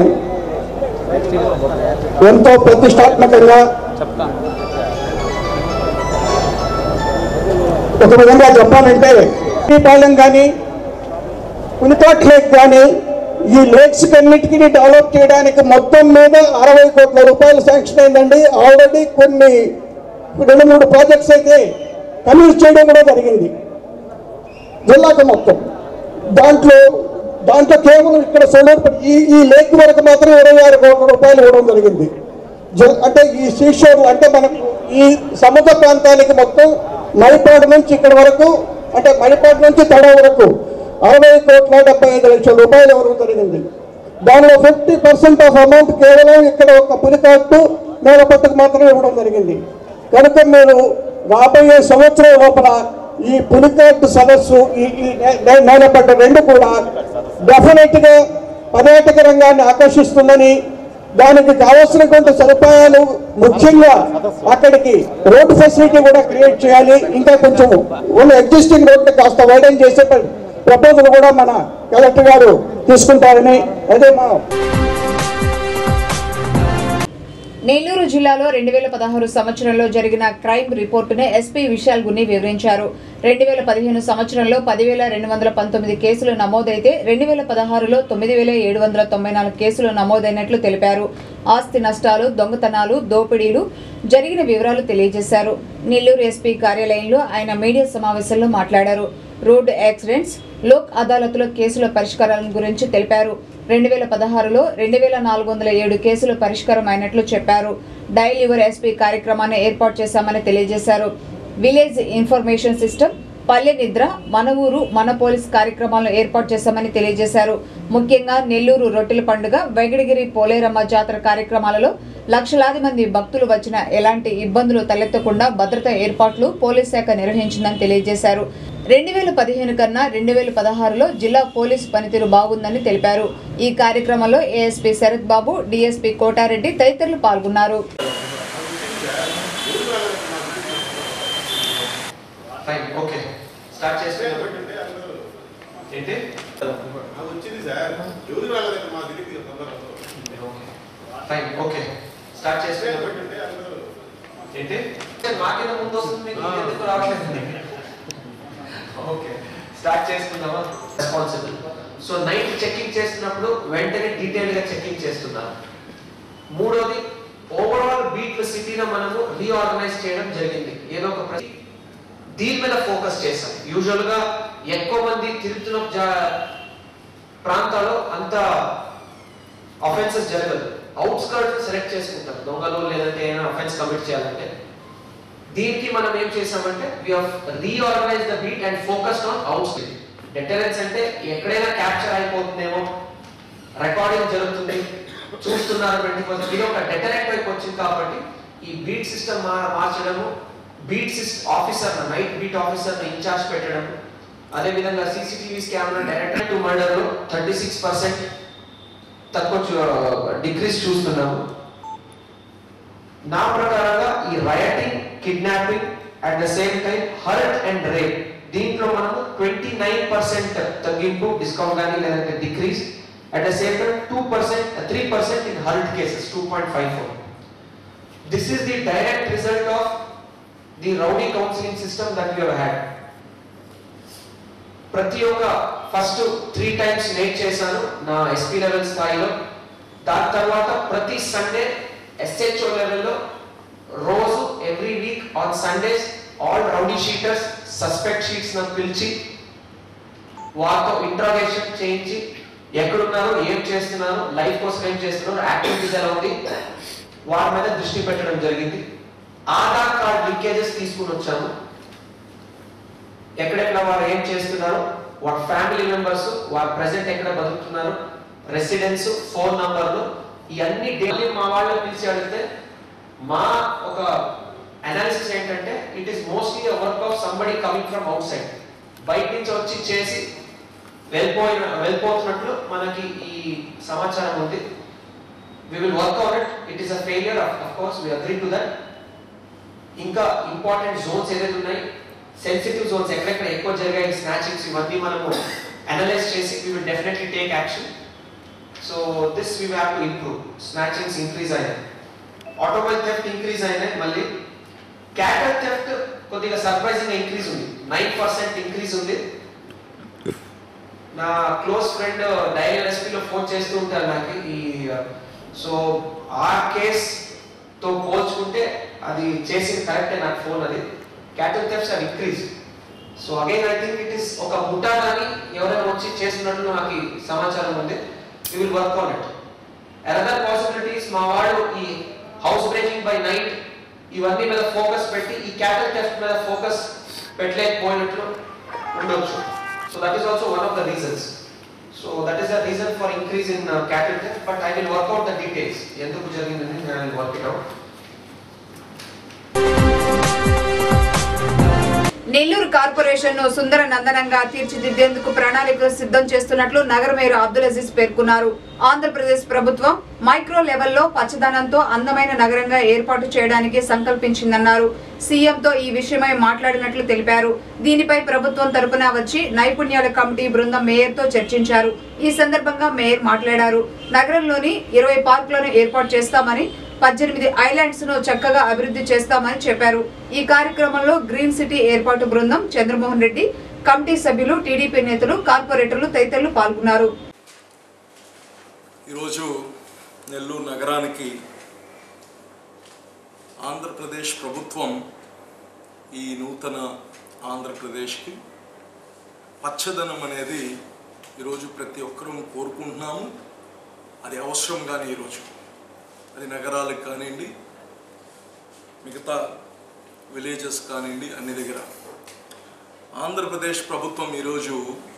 Speaker 8: ఎంతో ప్రతిష్టాత్మకంగా ఒక విధంగా చెప్పాలంటే పాలెం కానీ పులికాట్ లేక్ కానీ ఈ లేక్స్ అన్నిటికీ డెవలప్ చేయడానికి మొత్తం మీద అరవై కోట్ల రూపాయలు శాంక్షన్ అయిందండి ఆల్రెడీ కొన్ని రెండు మూడు ప్రాజెక్ట్స్ అయితే కమిట్ చేయడం కూడా జరిగింది జిల్లాకు మొత్తం దాంట్లో దాంట్లో కేవలం ఇక్కడ సోలార్ ఈ ఈ లేక్ వరకు మాత్రం ఇరవై ఆరు కోట్ల రూపాయలు ఇవ్వడం జరిగింది జ- అంటే ఈ సీషోర్ అంటే మనకు ఈ సముద్ర ప్రాంతానికి మొత్తం మణిపాడు నుంచి ఇక్కడ వరకు అంటే మణిపాడు నుంచి తడ వరకు అరవై కోట్ల డెబ్బై ఐదు లక్షల రూపాయలు ఇవ్వడం జరిగింది దానిలో ఫిఫ్టీ పర్సెంట్ ఆఫ్ అమౌంట్ కేవలం ఇక్కడ ఒక పులికాట్టు నేలపట్టుకు మాత్రమే ఇవ్వడం జరిగింది కనుక మీరు రాబోయే సంవత్సరం లోపల ఈ పులికాట్టు సదస్సు ఈ ఈ నే- నే- నేలపట్ట రెండు కూడా డెఫినెట్ గా పర్యాటక రంగాన్ని ఆకర్షిస్తుందని దానికి కావాల్సినటువంటి సదుపాయాలు ముఖ్యంగా అక్కడికి రోడ్డు ఫెసిలిటీ కూడా క్రియేట్ చేయాలి ఇంకా కొంచెం ఉన్న ఎగ్జిస్టింగ్ రోడ్డు కాస్త వైడన్ చేసే ప్రపోజల్ కూడా మన కలెక్టర్ గారు తీసుకుంటారని అదే మా
Speaker 1: నెల్లూరు జిల్లాలో రెండు వేల పదహారు సంవత్సరంలో జరిగిన క్రైమ్ రిపోర్టును ఎస్పీ విశాల్ గున్ని వివరించారు రెండు వేల పదిహేను సంవత్సరంలో పదివేల రెండు వందల పంతొమ్మిది కేసులు నమోదైతే రెండు వేల పదహారులో తొమ్మిది వేల ఏడు వందల తొంభై నాలుగు కేసులు నమోదైనట్లు తెలిపారు ఆస్తి నష్టాలు దొంగతనాలు దోపిడీలు జరిగిన వివరాలు తెలియజేశారు నెల్లూరు ఎస్పీ కార్యాలయంలో ఆయన మీడియా సమావేశంలో మాట్లాడారు రోడ్డు యాక్సిడెంట్స్ లోక్ అదాలత్లో కేసుల పరిష్కారాల గురించి తెలిపారు రెండు వేల పదహారులో రెండు వేల నాలుగు వందల ఏడు కేసులు పరిష్కారం అయినట్లు చెప్పారు డైల్ యువర్ ఎస్పీ కార్యక్రమాన్ని ఏర్పాటు చేశామని తెలియజేశారు విలేజ్ ఇన్ఫర్మేషన్ సిస్టమ్ పల్లె నిద్ర మన ఊరు మన పోలీస్ కార్యక్రమాలను ఏర్పాటు చేశామని తెలియజేశారు ముఖ్యంగా నెల్లూరు రొట్టెల పండుగ వెంకటగిరి పోలేరమ్మ జాతర కార్యక్రమాలలో లక్షలాది మంది భక్తులు వచ్చిన ఎలాంటి ఇబ్బందులు తలెత్తకుండా భద్రతా ఏర్పాట్లు పోలీస్ శాఖ నిర్వహించిందని తెలియజేశారు రెండు వేల పదిహేను కన్నా రెండు వేల పదహారులో జిల్లా పోలీసు పనితీరు బాగుందని తెలిపారు ఈ కార్యక్రమంలో ఏఎస్పీ శరత్ బాబు డీఎస్పీ కోటారెడ్డి తదితరులు పాల్గొన్నారు
Speaker 10: ఫైన్ ఓకే స్టార్ట్ చేస్తే ఏంటి ఫైన్ ఓకే స్టార్ట్ చేస్తే ఏంటి మాకేదో ముందు వస్తుంది మీకు ఎందుకు రావట్లేదు ఓకే స్టార్ట్ చేసుకుందామా రెస్పాన్సిబుల్ సో నైట్ చెకింగ్ చేస్తున్నప్పుడు వెంటనే డీటెయిల్ గా చెకింగ్ చేస్తున్నారు మూడోది ఓవరాల్ బీట్ సిటీలో మనము రీఆర్గనైజ్ చేయడం జరిగింది ఏదో ఒక ప్ర- దీని మీద ఫోకస్ చేశాం యూజువల్ గా ఎక్కువ మంది తిరుగుతున్న జా- ప్రాంతాల్లో అంత అఫెన్సెస్ జరగదు అవుట్స్కర్ట్స్ సెలెక్ట్ చేసుకుంటాం దొంగలు లేదంటే ఏమైనా అఫెన్స్ కమిట్ చేయాలంటే దీనికి మనం ఏం చేసామంటే we have reorganize the beat and focused on outskirt deterrence అంటే ఎక్కడైనా క్యాప్చర్ అయిపోతుందేమో రికార్డింగ్ జరుగుతుంది చూస్తున్నారు ట్వంటీ పర్సెంట్ ఇది ఒక డెటరెంట్ వైపు వచ్చింది కాబట్టి ఈ బీట్ సిస్టమ్ మార్చడము beat officer night beat officer in charge పెట్టడం అదే విధంగా CCTV camera direct to murder లో థర్టీ సిక్స్ పర్సెంట్ తక్కువ డిక్రీస్ చూస్తున్నాము నా ప్రకారంగా ఈ rioting kidnapping at the same time hurt and rape దీంట్లో మనము ట్వంటీ నైన్ పర్సెంట్ తగ్గింపు డిస్కౌంట్ కానీ లేదంటే decrease at the same time two percent three percent in hurt cases two point five four this is the direct result of the rowdy counselling system that you had ప్రతి ఒక్క ఫస్ట్ త్రీ టైమ్స్ నేట్ చేశాను నా ఎస్పీ లెవెల్ స్థాయిలో దాని తర్వాత ప్రతి సండే ఎస్హెచ్ఓ లెవెల్లో రోజు every week on Sundays all rowdy sheeters suspect sheets నాకు పిలిచి వారితో ఇంట్రాగేషన్ చేయించి ఎక్కడున్నారు ఏం చేస్తున్నారు లైఫ్ కోసం ఏం చేస్తున్నారు యాక్టివిటీస్ ఎలా ఉంది వారి మీద దృష్టి పెట్టడం జరిగింది ఆధార్ కార్డ్ లీకేజెస్ తీసుకుని వచ్చాము ఎక్కడెక్కడ వారు ఏం చేస్తున్నారు వారి ఫ్యామిలీ మెంబర్స్ వారు ప్రెసెంట్ ఎక్కడ బతుకుతున్నారు రెసిడెన్స్ ఫోన్ నంబర్లు ఇవన్నీ డైలీ మా వాళ్ళు పిలిచి అడిగితే మా ఒక అనాలిసిస్ ఏంటంటే it is mostly work of somebody coming from outside బయట నుంచి వచ్చి చేసి వెళ్ళిపోయిన వెళ్ళిపోతున్నట్లు మనకి ఈ సమాచారం ఉంది we will work on it it is a failure of course we agree to that ఇంకా ఇంపార్టెంట్ జోన్స్ ఏదైతే ఉన్నాయి సెన్సిటివ్ జోన్స్ ఎక్కడెక్కడ ఎక్కువ జరిగాయి స్నాచింగ్స్ ఇవన్నీ మనము అనలైజ్ చేసి we will definitely take action so this we have to improve snatchings increase అయినాయి ఆటోమొబైల్ థెఫ్ట్ ఇంక్రీజ్ అయినాయి మళ్ళీ క్యాటర్ థెఫ్ట్ కొద్దిగా సర్ప్రైజింగ్ ఇంక్రీజ్ ఉంది నైన్ పర్సెంట్ ఇంక్రీజ్ ఉంది నా క్లోజ్ ఫ్రెండ్ డైలీ ఎస్పీలో ఫోన్ చేస్తూ ఉంటారు నాకు ఈ సో ఆ కేస్ తో పోల్చుకుంటే అది చేసిన కరెక్టే నాకు ఫోన్ అది cattle thefts are increase so again I think it is ఒక ముఠా కానీ ఎవరైనా వచ్చి చేస్తున్నట్లు నాకు ఈ సమాచారం ఉంది we will work on it another possibilities మా వాళ్ళు ఈ హౌస్ బ్రేకింగ్ బై నైట్ ఇవన్నీ మీద ఫోకస్ పెట్టి ఈ క్యాటల్ థెఫ్ట్ మీద ఫోకస్ పెట్టలేకపోయినట్లు ఉండొచ్చు so that is also one of the reasons so that is the reason for increase in cattle theft but I will work out the details ఎందుకు జరిగిందని I will work it out
Speaker 1: Nellore corporation ను సుందర నందనంగా తీర్చిదిద్దేందుకు ప్రణాళికలు సిద్ధం చేస్తున్నట్లు నగర మేయర్ అబ్దుల్ అజీజ్ పేర్కొన్నారు ఆంధ్రప్రదేశ్ ప్రభుత్వం మైక్రో లెవెల్లో పచ్చదనంతో అందమైన నగరంగా ఏర్పాటు చేయడానికి సంకల్పించిందన్నారు సీఎంతో ఈ విషయమై మాట్లాడినట్లు తెలిపారు దీనిపై ప్రభుత్వం తరపున వచ్చి నైపుణ్యాల కమిటీ బృందం మేయర్తో చర్చించారు ఈ సందర్భంగా మేయర్ మాట్లాడారు నగరంలోని ఇరవై పార్కులను ఏర్పాటు చేస్తామని పద్దెనిమిది ఐలాండ్స్ ను చక్కగా అభివృద్ధి చేస్తామని చెప్పారు ఈ కార్యక్రమంలో గ్రీన్ సిటీ ఏర్పాటు బృందం చంద్రమోహన్ రెడ్డి కమిటీ సభ్యులు టీడీపీ నేతలు కార్పొరేటర్లు తదితరులు పాల్గొన్నారు
Speaker 3: ఈరోజు నెల్లూరు నగరానికి ఆంధ్రప్రదేశ్ ప్రభుత్వం ఈ నూతన ఆంధ్రప్రదేశ్కి పచ్చదనం అనేది ఈరోజు ప్రతి ఒక్కరూ కోరుకుంటున్నాము అది అవసరం కానీ ఈరోజు అది నగరాలకు కానివ్వండి మిగతా విలేజెస్ కానివ్వండి అన్ని దగ్గర ఆంధ్రప్రదేశ్ ప్రభుత్వం ఈరోజు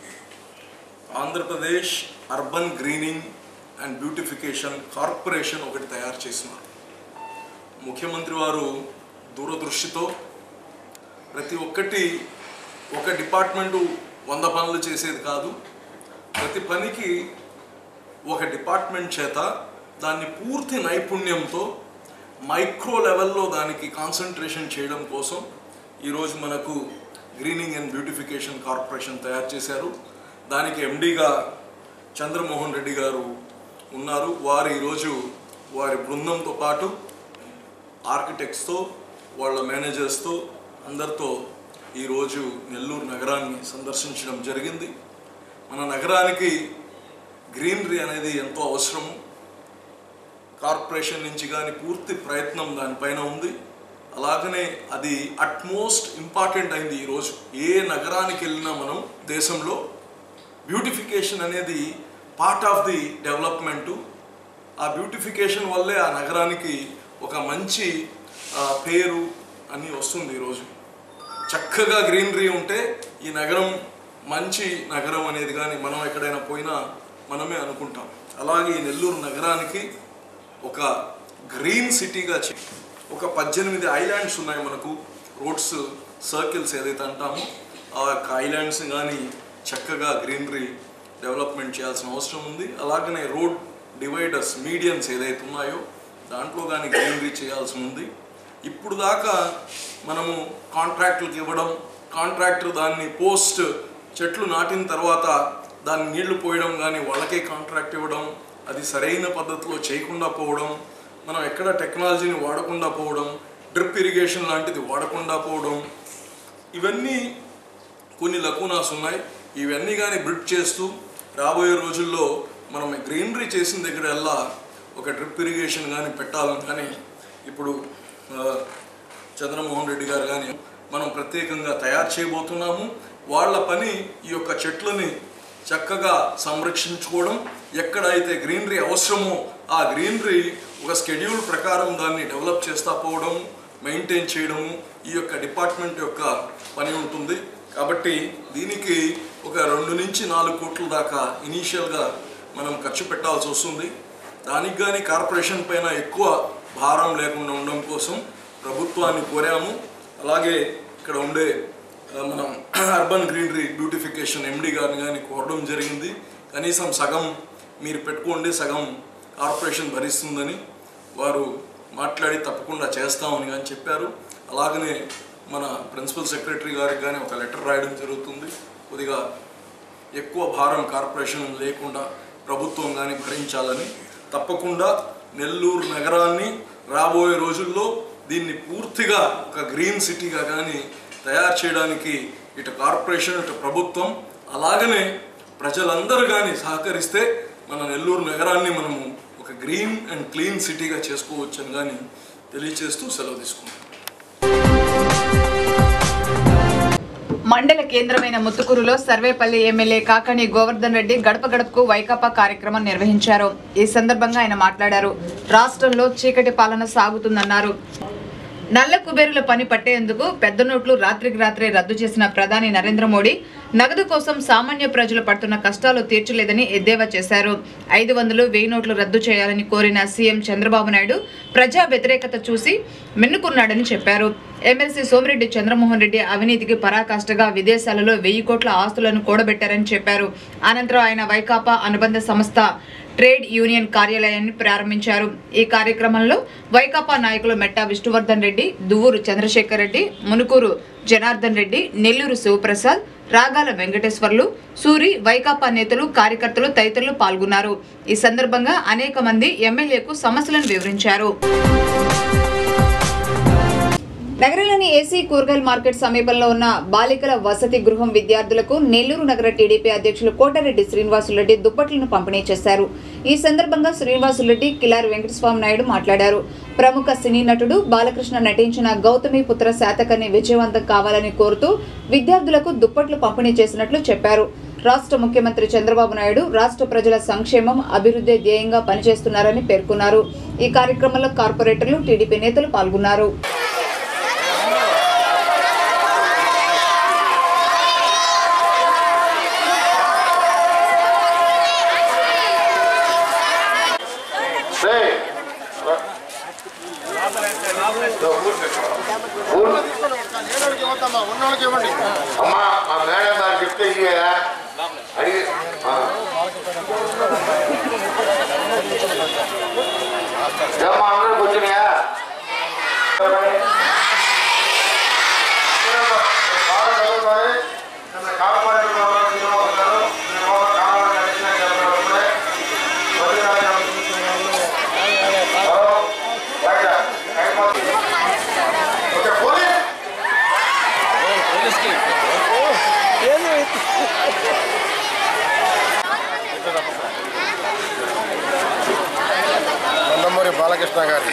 Speaker 3: Andhra Pradesh urban greening and beautification corporation ఒకటి తయారు చేసినారు ముఖ్యమంత్రి వారు దూరదృష్టితో ప్రతి ఒక్కటి ఒక డిపార్ట్మెంటు వంద పనులు చేసేది కాదు ప్రతి పనికి ఒక డిపార్ట్మెంట్ చేత దాన్ని పూర్తి నైపుణ్యంతో మైక్రో లెవెల్లో దానికి కాన్సన్ట్రేషన్ చేయడం కోసం ఈరోజు మనకు గ్రీనింగ్ అండ్ బ్యూటిఫికేషన్ కార్పొరేషన్ తయారు చేశారు దానికి ఎండీగా చంద్రమోహన్ రెడ్డి గారు ఉన్నారు వారు ఈరోజు వారి బృందంతో పాటు ఆర్కిటెక్ట్స్తో వాళ్ళ మేనేజర్స్తో అందరితో ఈరోజు నెల్లూరు నగరాన్ని సందర్శించడం జరిగింది మన నగరానికి గ్రీనరీ అనేది ఎంతో అవసరము కార్పొరేషన్ నుంచి కానీ పూర్తి ప్రయత్నం దానిపైన ఉంది అలాగనే అది అట్మోస్ట్ ఇంపార్టెంట్ అయింది ఈరోజు ఏ నగరానికి వెళ్ళినా మనం దేశంలో బ్యూటిఫికేషన్ అనేది పార్ట్ ఆఫ్ ది డెవలప్మెంటు ఆ బ్యూటిఫికేషన్ వల్లే ఆ నగరానికి ఒక మంచి ఆ, పేరు అని వస్తుంది ఈరోజు చక్కగా గ్రీనరీ ఉంటే ఈ నగరం మంచి నగరం అనేది కానీ మనం ఎక్కడైనా పోయినా మనమే అనుకుంటాం అలాగే ఈ నెల్లూరు నగరానికి ఒక గ్రీన్ సిటీగా చే- ఒక పద్దెనిమిది ఐలాండ్స్ ఉన్నాయి మనకు రోడ్స్ సర్కిల్స్ ఏదైతే అంటామో ఆ యొక్క ఐలాండ్స్ కానీ చక్కగా గ్రీనరీ డెవలప్మెంట్ చేయాల్సిన అవసరం ఉంది అలాగనే రోడ్ డివైడర్స్ మీడియన్స్ ఏదైతే ఉన్నాయో దాంట్లో కానీ గ్రీనరీ చేయాల్సి ఉంది ఇప్పుడు దాకా మనము కాంట్రాక్టులకు ఇవ్వడం కాంట్రాక్టర్ దాన్ని పోస్ట్ చెట్లు నాటిన తర్వాత దాన్ని నీళ్లు పోయడం కానీ వాళ్ళకే కాంట్రాక్ట్ ఇవ్వడం అది సరైన పద్ధతిలో చేయకుండా పోవడం మనం ఎక్కడ టెక్నాలజీని వాడకుండా పోవడం డ్రిప్ ఇరిగేషన్ లాంటిది వాడకుండా పోవడం ఇవన్నీ కొన్ని లకూనాస్ ఉన్నాయి ఇవన్నీ కానీ బ్రిడ్ చేస్తూ రాబోయే రోజుల్లో మనం గ్రీనరీ చేసిన దగ్గరల్లా ఒక డ్రిప్ ఇరిగేషన్ కానీ పెట్టాలని కానీ ఇప్పుడు ఆ, చంద్రమోహన్ రెడ్డి గారు కానీ మనం ప్రత్యేకంగా తయారు చేయబోతున్నాము వాళ్ళ పని ఈ యొక్క చెట్లని చక్కగా సంరక్షించుకోవడం ఎక్కడైతే గ్రీనరీ అవసరమో ఆ గ్రీనరీ ఒక స్కెడ్యూల్ ప్రకారం దాన్ని డెవలప్ చేస్తా పోవడం మెయింటైన్ చేయడము ఈ యొక్క డిపార్ట్మెంట్ యొక్క పని ఉంటుంది కాబట్టి దీనికి ఒక రెండు నుంచి నాలుగు కోట్ల దాకా ఇనీషియల్గా మనం ఖర్చు పెట్టాల్సి వస్తుంది దానికి కానీ కార్పొరేషన్ పైన ఎక్కువ భారం లేకుండా ఉండడం కోసం ప్రభుత్వాన్ని కోరాము అలాగే ఇక్కడ ఉండే ఆ, మనం అర్బన్ గ్రీనరీ బ్యూటిఫికేషన్ ఎండి గారిని కానీ కోరడం జరిగింది కనీసం సగం మీరు పెట్టుకోండి సగం కార్పొరేషన్ భరిస్తుందని వారు మాట్లాడి తప్పకుండా చేస్తామని కానీ చెప్పారు అలాగనే మన ప్రిన్సిపల్ సెక్రటరీ గారికి కానీ ఒక లెటర్ రాయడం జరుగుతుంది కొద్దిగా ఎక్కువ భారం కార్పొరేషన్ లేకుండా ప్రభుత్వం కానీ భరించాలని తప్పకుండా నెల్లూరు నగరాన్ని రాబోయే రోజుల్లో దీన్ని పూర్తిగా ఒక గ్రీన్ సిటీగా కానీ తయారు చేయడానికి ఇటు కార్పొరేషన్ ఇటు ప్రభుత్వం అలాగనే ప్రజలందరూ కానీ సహకరిస్తే మన నెల్లూరు నగరాన్ని మనము ఒక గ్రీన్ అండ్ క్లీన్ సిటీగా చేసుకోవచ్చని కానీ తెలియచేస్తూ సెలవు తీసుకుంటాం
Speaker 1: మండల కేంద్రమైన ముత్తుకూరులో సర్వేపల్లి ఎమ్మెల్యే కాకని గోవర్ధన్ రెడ్డి గడప గడపకు వైకాపా కార్యక్రమం నిర్వహించారు ఈ సందర్భంగా ఆయన మాట్లాడారు రాష్ట్రంలో చీకటి పాలన సాగుతుందన్నారు నల్ల కుబేరుల పని పట్టేందుకు పెద్ద నోట్లు రాత్రికి రాత్రే రద్దు చేసిన ప్రధాని నరేంద్ర మోడీ నగదు కోసం సామాన్య ప్రజలు పడుతున్న కష్టాలు తీర్చలేదని ఎద్దేవా చేశారు ఐదు వందలు వెయ్యి నోట్లు రద్దు చేయాలని కోరిన సీఎం చంద్రబాబు నాయుడు ప్రజా వ్యతిరేకత చూసి మిన్నుకున్నాడని చెప్పారు ఎమ్మెల్సీ సోమిరెడ్డి చంద్రమోహన్ రెడ్డి అవినీతికి పరాకాష్ఠగా విదేశాలలో వెయ్యి కోట్ల ఆస్తులను కూడబెట్టారని చెప్పారు అనంతరం ఆయన వైకాపా అనుబంధ సంస్థ ట్రేడ్ యూనియన్ కార్యాలయాన్ని ప్రారంభించారు ఈ కార్యక్రమంలో వైకాపా నాయకులు మెట్టా విష్ణువర్ధన్ రెడ్డి దువ్వూరు చంద్రశేఖర్ రెడ్డి మునుకూరు జనార్దన్ రెడ్డి నెల్లూరు శివప్రసాద్ రాగాల వెంకటేశ్వర్లు సూరి వైకాపా నేతలు కార్యకర్తలు తదితరులు పాల్గొన్నారు ఈ సందర్భంగా అనేక మంది ఎమ్మెల్యేకు సమస్యలను వివరించారు నగరంలోని ఏసీ కూరగాయల మార్కెట్ సమీపంలో ఉన్న బాలికల వసతి గృహం విద్యార్థులకు నెల్లూరు నగర టీడీపీ అధ్యక్షులు కోటారెడ్డి శ్రీనివాసులరెడ్డి దుప్పట్లను పంపిణీ చేశారు ఈ సందర్భంగా శ్రీనివాసులరెడ్డి కిలారి వెంకటస్వామి నాయుడు మాట్లాడారు ప్రముఖ సినీ నటుడు బాలకృష్ణ నటించిన గౌతమి పుత్ర శాతకర్ణి విజయవంతం కావాలని కోరుతూ విద్యార్థులకు దుప్పట్లు పంపిణీ చేసినట్లు చెప్పారు రాష్ట్ర ముఖ్యమంత్రి చంద్రబాబు నాయుడు రాష్ట్ర ప్రజల సంక్షేమం అభివృద్ధి ధ్యేయంగా పనిచేస్తున్నారని పేర్కొన్నారు ఈ కార్యక్రమంలో కార్పొరేటర్లు టీడీపీ నేతలు పాల్గొన్నారు
Speaker 11: అమ్మా ఆ మేడం గారు చెప్తే ఇయ్యా అడిగి ఆ. ఏమ్మా అందరికి వచ్చినాయా
Speaker 12: నందమూరి బాలకృష్ణ గారి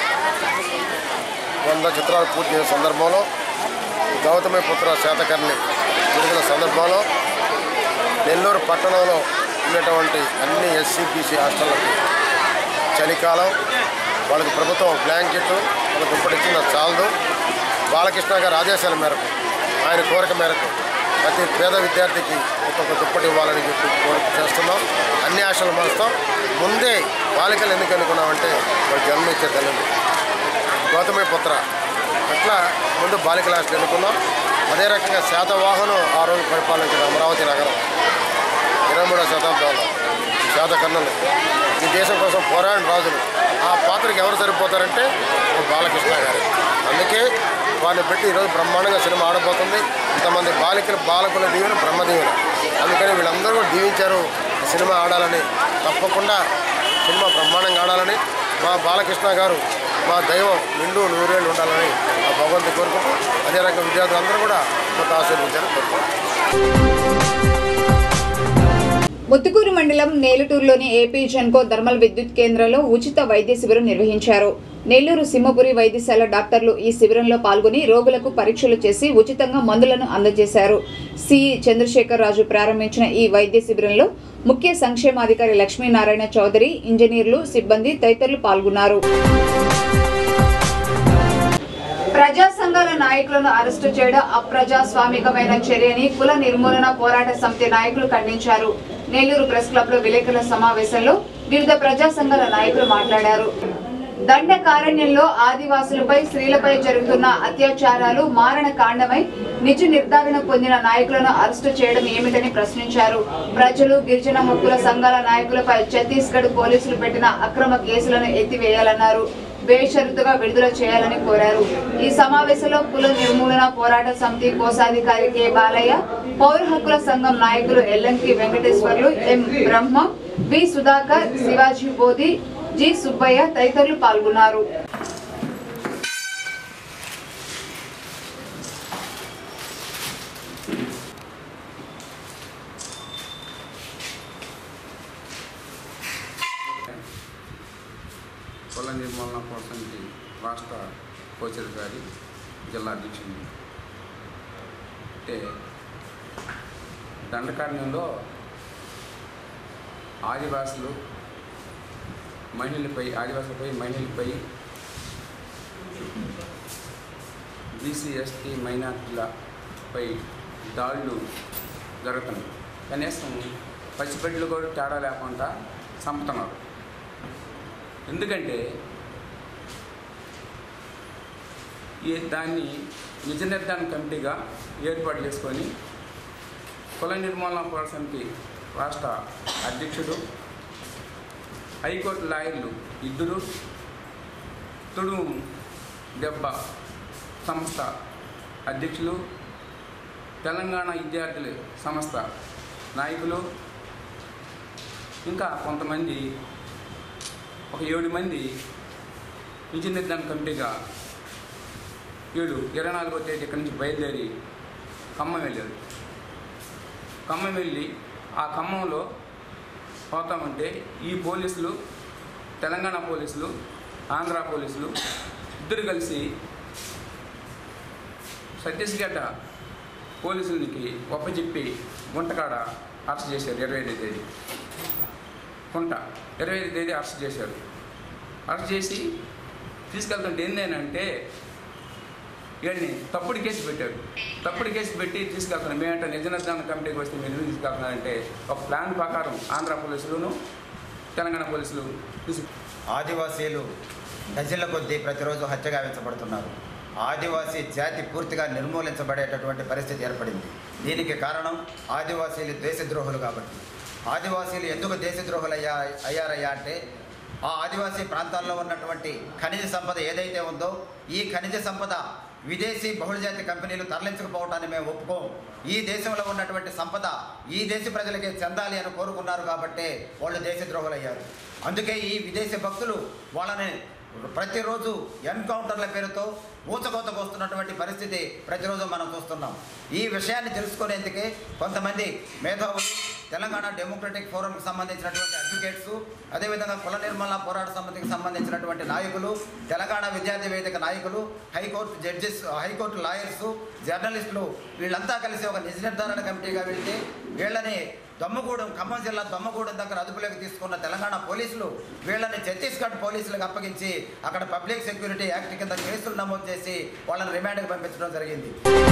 Speaker 12: వంద చిత్రాలు పూర్తి చేసిన సందర్భంలో గౌతమి పుత్ర శాతకర్ణి విడుదల సందర్భంలో నెల్లూరు పట్టణంలో ఉన్నటువంటి అన్ని ఎస్సీబీసీ హాస్టళ్లకు చలికాలం వాళ్ళకి ప్రభుత్వం బ్లాంకెట్ వాళ్ళకి ఇప్పటిచ్చిన చాలదు బాలకృష్ణ గారి ఆదేశాల మేరకు ఆయన కోరిక మేరకు ప్రతి పేద విద్యార్థికి ఒక్కొక్క దుప్పటి ఇవ్వాలని చెప్పి కోరిక చేస్తున్నాం అన్ని ఆశలు మరుస్తాం ముందే బాలికలు ఎందుకు అనుకున్నామంటే వాళ్ళు జన్మ ఇచ్చే తల్లిని గౌతమి పుత్ర అట్లా ముందు బాలికల హాస్టల్ ఎన్నుకున్నాం అదే రకంగా శాతవాహనం ఆ రోజు పరిపాలించిన అమరావతి నగరం ఇరవై మూడో శతాబ్దంలో శాతకర్ణులు ఈ దేశం కోసం పోరాడిన రాజులు ఆ పాత్రకి ఎవరు సరిపోతారంటే బాలకృష్ణ గారు అందుకే వారిని పెట్టి ఈరోజు బ్రహ్మాండంగా సినిమా ఆడబోతుంది ఇంతమంది బాలికలు బాలకుల దీవెన బ్రహ్మదీవెన అందుకని వీళ్ళందరూ కూడా దీవించారు ఈ సినిమా ఆడాలని తప్పకుండా సినిమా బ్రహ్మాండంగా ఆడాలని మా బాలకృష్ణ గారు మా దైవం నిండు నూరేళ్ళు ఉండాలని ఆ భగవంతుని కోరుకుంటూ అదే రకంగా విద్యార్థులందరూ కూడా కొంత ఆశీర్వించాలని కోరుకుంటున్నాం
Speaker 1: ముత్తుకూరు మండలం నేలటూరులోని ఏపీ జెన్కో థర్మల్ విద్యుత్ కేంద్రంలో ఉచిత వైద్య శిబిరం నిర్వహించారు నెల్లూరు సింహపురి వైద్యశాల డాక్టర్లు ఈ శిబిరంలో పాల్గొని రోగులకు పరీక్షలు చేసి ఉచితంగా మందులను అందజేశారు సిఈ చంద్రశేఖర్ రాజు ప్రారంభించిన ఈ వైద్య శిబిరంలో ముఖ్య సంక్షేమాధికారి లక్ష్మీనారాయణ చౌదరి ఇంజనీర్లు సిబ్బంది తదితరులు పాల్గొన్నారు ప్రజా సంఘాల నాయకులను అరెస్టు చేయడం అప్రజాస్వామికమైన చర్యని కుల నిర్మూలన పోరాట సమితి నాయకులు ఖండించారు నెల్లూరు ప్రెస్ క్లబ్ లో విలేకరుల సమావేశంలో వివిధ ప్రజా సంఘాల నాయకులు మాట్లాడారు దండకారణ్యంలో ఆదివాసులపై స్త్రీలపై జరుగుతున్న అత్యాచారాలు మారణ కాండమై నిజ నిర్ధారణ పొందిన నాయకులను అరెస్టు చేయడం ఏమిటని ప్రశ్నించారు ప్రజలు గిరిజన హక్కుల సంఘాల నాయకులపై ఛత్తీస్గఢ్ పోలీసులు పెట్టిన అక్రమ కేసులను ఎత్తివేయాలన్నారు బేషరతుగా విడుదల చేయాలని కోరారు ఈ సమావేశంలో కుల నిర్మూలన పోరాట సమితి కోశాధికారి కె బాలయ్య పౌర హక్కుల సంఘం నాయకులు Ellanki Venkateswarlu M Brahma B Sudhakar Shivaji Bodhi G Subbaiah తదితరులు పాల్గొన్నారు
Speaker 13: కుల నిర్మూలన కోసానికి రాష్ట్ర కోశాధికారి జిల్లా అధ్యక్షుడు అంటే దండకారణ్యంలో ఆదివాసులు మహిళలపై ఆదివాసులపై మహిళలపై బీసీ ఎస్టీ మైనార్టీలపై దాడులు జరుగుతున్నాయి కనీసం పసిబిడ్డలు కూడా తేడా లేకుండా చంపుతున్నారు ఎందుకంటే ఈ దాన్ని నిజ నిర్ధారణ కమిటీగా ఏర్పాటు చేసుకొని కుల నిర్మూలన పోరాట సమితి రాష్ట్ర అధ్యక్షుడు హైకోర్టు లాయర్లు ఇద్దరు తుడు దెబ్బ సంస్థ అధ్యక్షులు తెలంగాణ విద్యార్థుల సంస్థ నాయకులు ఇంకా కొంతమంది ఒక ఏడు మంది విజయ నిర్ధారణ కమిటీగా ఏడు ఇరవై నాలుగో తేదీ ఇక్కడి నుంచి బయలుదేరి ఖమ్మం వెళ్ళారు ఖమ్మం వెళ్ళి ఆ ఖమ్మంలో పోతామంటే ఈ పోలీసులు తెలంగాణ పోలీసులు ఆంధ్ర పోలీసులు ఇద్దరు కలిసి ఛత్తీస్గఢ్ పోలీసులకి ఒప్పచెప్పి గుంటకాడ అరెస్ట్ చేశారు ఇరవై ఐదో తేదీ కుంట ఇరవై ఐదు తేదీ అరెస్ట్ చేశారు అరెస్ట్ చేసి తీసుకెళ్తుంటే ఏందేనంటే వీడిని తప్పుడు కేసు పెట్టారు తప్పుడు కేసు పెట్టి తీసుకెళ్తున్నారు మేమంటే నిజ నిర్ధారణ కమిటీకి వస్తే మీరు ఎందుకు తీసుకెళ్తున్నారంటే ఒక ప్లాన్ ప్రకారం ఆంధ్ర పోలీసులను తెలంగాణ పోలీసులు తీసు
Speaker 14: ఆదివాసీలు డజన్ల కొద్దీ ప్రతిరోజు హత్య గావించబడుతున్నారు ఆదివాసీ జాతి పూర్తిగా నిర్మూలించబడేటటువంటి పరిస్థితి ఏర్పడింది దీనికి కారణం ఆదివాసీలు దేశద్రోహులు కాబట్టి ఆదివాసీలు ఎందుకు దేశద్రోహులు అయ్యా అయ్యారయ్యా అంటే ఆ ఆదివాసీ ప్రాంతాల్లో ఉన్నటువంటి ఖనిజ సంపద ఏదైతే ఉందో ఈ ఖనిజ సంపద విదేశీ బహుళజాతి కంపెనీలు తరలించకపోవటాన్ని మేము ఒప్పుకోం ఈ దేశంలో ఉన్నటువంటి సంపద ఈ దేశ ప్రజలకే చెందాలి అని కోరుకున్నారు కాబట్టే వాళ్ళు దేశద్రోహులు అయ్యారు అందుకే ఈ విదేశీ భక్తులు వాళ్ళని ప్రతిరోజు ఎన్కౌంటర్ల పేరుతో ఊచకోతకు వస్తున్నటువంటి పరిస్థితి ప్రతిరోజు మనం చూస్తున్నాం ఈ విషయాన్ని తెలుసుకునేందుకే కొంతమంది మేధావులు తెలంగాణ డెమోక్రటిక్ ఫోరంకి సంబంధించినటువంటి అడ్వకేట్స్ అదేవిధంగా కుల నిర్మూలన పోరాట సమితికి సంబంధించినటువంటి నాయకులు తెలంగాణ విద్యార్థి వేదిక నాయకులు హైకోర్టు జడ్జెస్ హైకోర్టు లాయర్స్ జర్నలిస్టులు వీళ్ళంతా కలిసి ఒక నిజ నిర్ధారణ కమిటీగా వెళ్తే వీళ్ళని దమ్మగూడెం ఖమ్మం జిల్లా దమ్మగూడెం దగ్గర అదుపులోకి తీసుకున్న తెలంగాణ పోలీసులు వీళ్ళని ఛత్తీస్గఢ్ పోలీసులకు అప్పగించి అక్కడ పబ్లిక్ సెక్యూరిటీ యాక్ట్ కింద కేసులు నమోదు చేసి వాళ్ళని రిమాండ్కి పంపించడం జరిగింది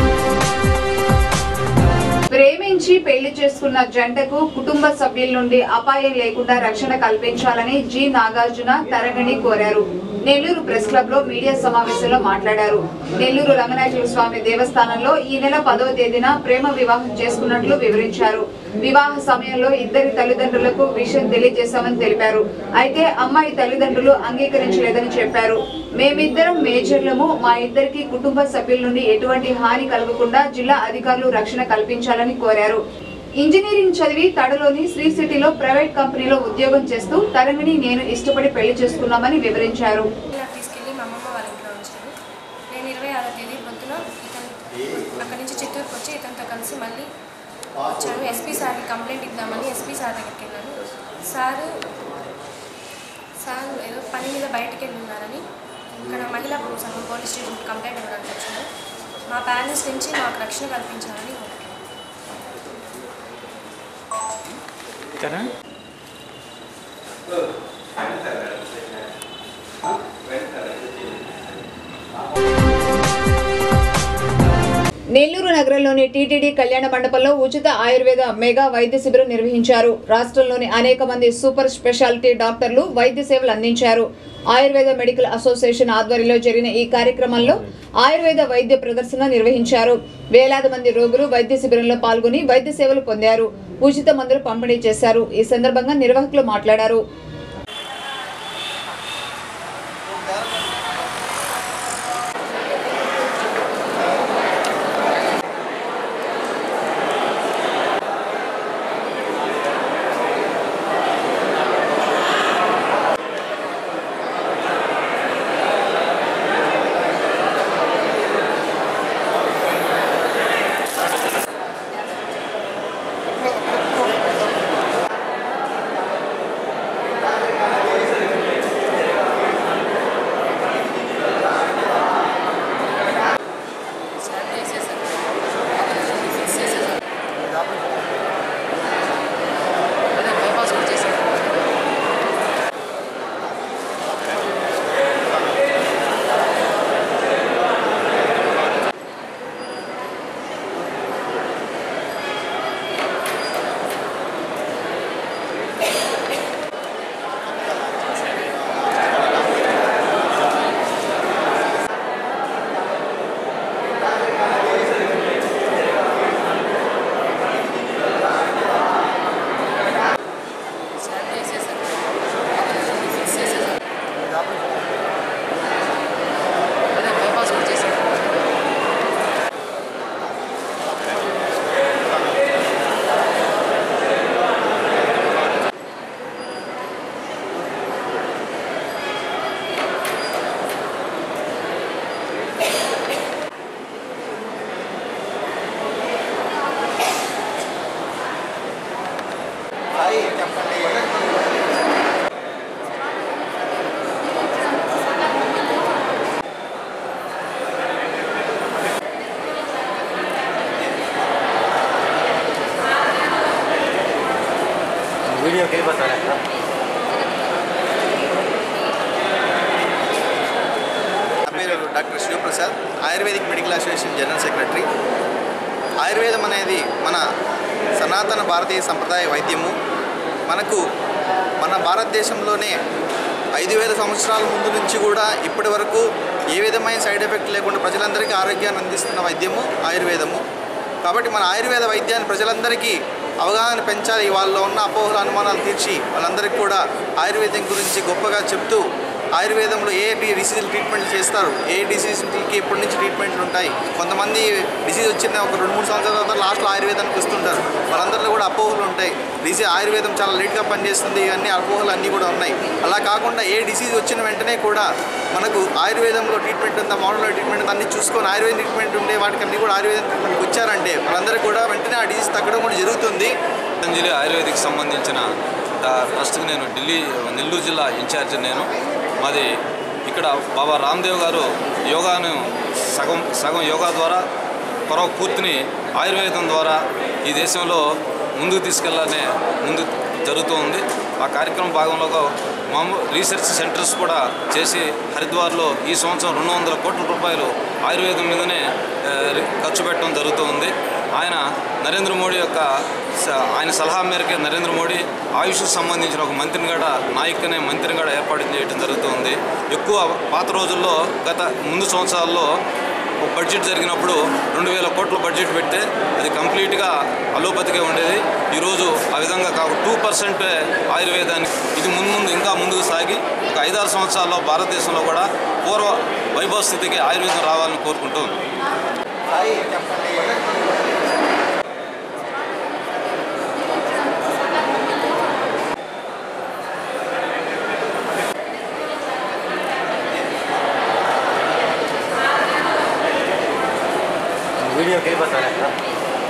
Speaker 1: ప్రేమించి పెళ్లి చేసుకున్న జంటకు కుటుంబ సభ్యుల నుండి అపాయం లేకుండా రక్షణ కల్పించాలని జి నాగార్జున తరగణి కోరారు నెల్లూరు ప్రెస్ క్లబ్ లో మీడియా సమావేశంలో మాట్లాడారు నెల్లూరు రంగనాయకుల స్వామి దేవస్థానంలో ఈ నెల పదో తేదీన ప్రేమ వివాహం చేసుకున్నట్లు వివరించారు వివాహ సమయంలో ఇద్దరి తల్లిదండ్రులకు విషయం తెలియజేశామని తెలిపారు అయితే అమ్మాయి తల్లిదండ్రులు అంగీకరించలేదని చెప్పారు మేమిద్దరం మేజర్లము మా ఇద్దరికి కుటుంబ సభ్యుల నుండి ఎటువంటి హాని కలగకుండా జిల్లా అధికారులు రక్షణ కల్పించాలని కోరారు ఇంజనీరింగ్ చదివి తడలోని శ్రీ సిటీలో ప్రైవేట్ కంపెనీలో ఉద్యోగం చేస్తూ తరంగిణి నేను ఇష్టపడి పెళ్లి చేసుకున్నామని వివరించారు
Speaker 15: ఇలా తీసుకెళ్ళి మా అమ్మమ్మ వాళ్ళ ఇంట్లో ఉంచారు నేను ఇరవై ఆరో తేదీ పొద్దున ఇతను అక్కడి నుంచి చిత్తూరుకు వచ్చి ఇతనితో కలిసి మళ్ళీ వచ్చాను ఎస్పీ సార్కి కంప్లైంట్ ఇద్దామని ఎస్పీ సార్ దగ్గరికి వెళ్ళాను సారు సార్ ఏదో పని మీద బయటికి వెళ్ళి ఉన్నారని ఇక్కడ మహిళా సంఘం పోలీస్ స్టేషన్కి కంప్లైంట్ ఇవ్వడానికి వచ్చాను మా పేరెంట్స్ నుంచి మాకు రక్షణ కల్పించాలని
Speaker 1: నెల్లూరు నగరంలోని టీటీడీ కళ్యాణ మండపంలో ఉచిత ఆయుర్వేద మెగా వైద్య శిబిరం నిర్వహించారు రాష్ట్రంలోని అనేక మంది సూపర్ స్పెషాలిటీ డాక్టర్లు వైద్య సేవలు అందించారు ఆయుర్వేద మెడికల్ అసోసియేషన్ ఆధ్వర్యంలో జరిగిన ఈ కార్యక్రమంలో ఆయుర్వేద వైద్య ప్రదర్శన నిర్వహించారు వేలాది మంది రోగులు వైద్య శిబిరంలో పాల్గొని వైద్య సేవలు పొందారు ఉచిత మందులు పంపిణీ చేశారు ఈ సందర్భంగా నిర్వాహకులు మాట్లాడారు
Speaker 16: वीडियो के लिए बता रहा था
Speaker 17: నా పేరు doctor Shivaprasad ayurvedic medical association general secretary ఆయుర్వేదం అనేది మన సనాతన భారతీయ సంప్రదాయ వైద్యము మనకు మన భారతదేశంలోనే ఐదు వేల సంవత్సరాల ముందు నుంచి కూడా ఇప్పటి వరకు ఏ విధమైన సైడ్ ఎఫెక్ట్ లేకుండా ప్రజలందరికీ ఆరోగ్యాన్ని అందిస్తున్న వైద్యము ఆయుర్వేదము కాబట్టి మన ఆయుర్వేద వైద్యాన్ని ప్రజలందరికీ అవగాహన పెంచాలి వాళ్ళలో ఉన్న అపోహల అనుమానాలు తీర్చి వాళ్ళందరికీ కూడా ఆయుర్వేదం గురించి గొప్పగా చెప్తూ ఆయుర్వేదంలో ఏ డిసీజులు ట్రీట్మెంట్ చేస్తారు ఏ డిసీజ్కి ఇప్పటి నుంచి ట్రీట్మెంట్లు ఉంటాయి కొంతమంది డిసీజ్ వచ్చిన ఒక రెండు మూడు సంవత్సరాల తర్వాత లాస్ట్లో ఆయుర్వేదానికి వస్తుంటారు వాళ్ళందరిలో కూడా అపోహలు ఉంటాయి డిసీజ్ ఆయుర్వేదం చాలా లేట్గా పనిచేస్తుంది ఇవన్నీ అపోహలు అన్నీ కూడా ఉన్నాయి అలా కాకుండా ఏ డిసీజ్ వచ్చిన వెంటనే కూడా మనకు ఆయుర్వేదంలో ట్రీట్మెంట్ ఉందా మోడల్లో ట్రీట్మెంట్ ఉందా అన్ని చూసుకొని ఆయుర్వేదం ట్రీట్మెంట్ ఉండే వాటికి అన్ని కూడా ఆయుర్వేదం ట్రీట్మెంట్కి వచ్చారంటే వాళ్ళందరికీ కూడా వెంటనే ఆ డిసీజ్ తగ్గడం కూడా జరుగుతుంది
Speaker 18: పతంజలి ఆయుర్వేదిక్ సంబంధించిన ఆ, ట్రస్ట్కి నేను ఢిల్లీ నెల్లూరు జిల్లా ఇన్ఛార్జ్ నేను మాది ఇక్కడ బాబా రామ్దేవ్ గారు యోగాను సగం సగం యోగా ద్వారా పొరవ పూర్తిని ఆయుర్వేదం ద్వారా ఈ దేశంలో ముందుకు తీసుకెళ్లాలనే ముందు జరుగుతూ ఉంది ఆ కార్యక్రమం భాగంలో మామూలు రీసెర్చ్ సెంటర్స్ కూడా చేసి హరిద్వార్లో ఈ సంవత్సరం రెండు వందల కోట్ల రూపాయలు ఆయుర్వేదం మీదనే ఆ, ఖర్చు పెట్టడం జరుగుతూ ఉంది ఆయన నరేంద్ర మోడీ యొక్క స- ఆయన సలహా మేరకే నరేంద్ర మోడీ ఆయుష్కు సంబంధించిన ఒక మంత్రిని కూడా నాయక్ అనే మంత్రిని కూడా ఏర్పాటు చేయడం జరుగుతుంది ఎక్కువ పాత రోజుల్లో గత ముందు సంవత్సరాల్లో ఒక బడ్జెట్ జరిగినప్పుడు రెండు వేల కోట్ల బడ్జెట్ పెడితే అది కంప్లీట్గా అలోపతిగా ఉండేది ఈరోజు ఆ విధంగా కాకు టూ పర్సెంట్ ఆయుర్వేదానికి ఇది ముందు ముందు ఇంకా ముందుకు సాగి ఒక ఐదారు సంవత్సరాల్లో భారతదేశంలో కూడా పూర్వ వైభవ స్థితికి ఆయుర్వేదం రావాలని కోరుకుంటూ
Speaker 16: वीडियो के लिए बता रहा था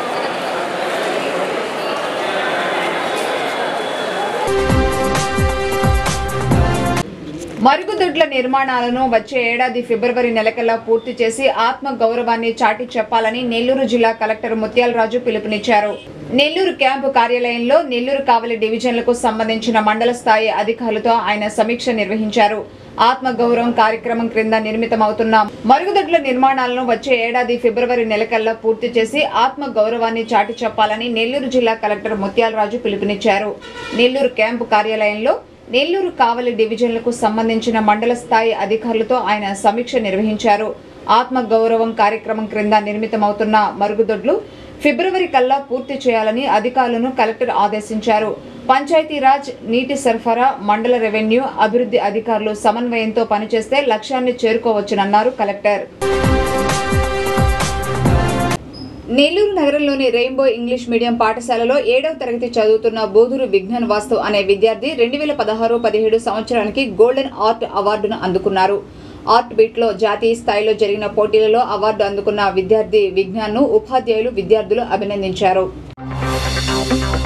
Speaker 1: మరుగుదొడ్ల నిర్మాణాలను వచ్చే ఏడాది ఫిబ్రవరి నెలకల్లా పూర్తి చేసి ఆత్మ గౌరవాన్ని చాటి చెప్పాలని నెల్లూరు జిల్లా కలెక్టర్ ముత్యాలరాజు పిలుపునిచ్చారు నెల్లూరు క్యాంపు కార్యాలయంలో నెల్లూరు కావలి డివిజన్లకు సంబంధించిన మండల స్థాయి అధికారులతో ఆయన సమీక్ష నిర్వహించారు ఆత్మ గౌరవం కార్యక్రమం క్రింద నిర్మితమవుతున్న మరుగుదొడ్ల నిర్మాణాలను వచ్చే ఏడాది ఫిబ్రవరి నెలకల్లా పూర్తి చేసి ఆత్మ గౌరవాన్ని చాటి చెప్పాలని నెల్లూరు జిల్లా కలెక్టర్ ముత్యాలరాజు పిలుపునిచ్చారు నెల్లూరు క్యాంపు కార్యాలయంలో నెల్లూరు కావలి డివిజన్లకు సంబంధించిన మండల స్థాయి అధికారులతో ఆయన సమీక్ష నిర్వహించారు ఆత్మ గౌరవం కార్యక్రమం క్రింద నిర్మితమవుతున్న మరుగుదొడ్లు ఫిబ్రవరి కల్లా పూర్తి చేయాలని అధికారులను కలెక్టర్ ఆదేశించారు పంచాయతీరాజ్ నీటి సరఫరా మండల రెవెన్యూ అభివృద్ధి అధికారులు సమన్వయంతో పనిచేస్తే లక్ష్యాన్ని చేరుకోవచ్చునన్నారు కలెక్టర్ నెల్లూరు నగరంలోని రెయిన్బో ఇంగ్లీష్ మీడియం పాఠశాలలో ఏడవ తరగతి చదువుతున్న బోధురు విజ్ఞాన్ వాస్తు అనే విద్యార్థి రెండు వేల పదహారు పదిహేడు సంవత్సరానికి గోల్డెన్ ఆర్ట్ అవార్డును అందుకున్నారు ఆర్ట్ బీట్లో జాతీయ స్థాయిలో జరిగిన పోటీలలో అవార్డు అందుకున్న విద్యార్థి విజ్ఞాన్ను ఉపాధ్యాయులు విద్యార్థులు అభినందించారు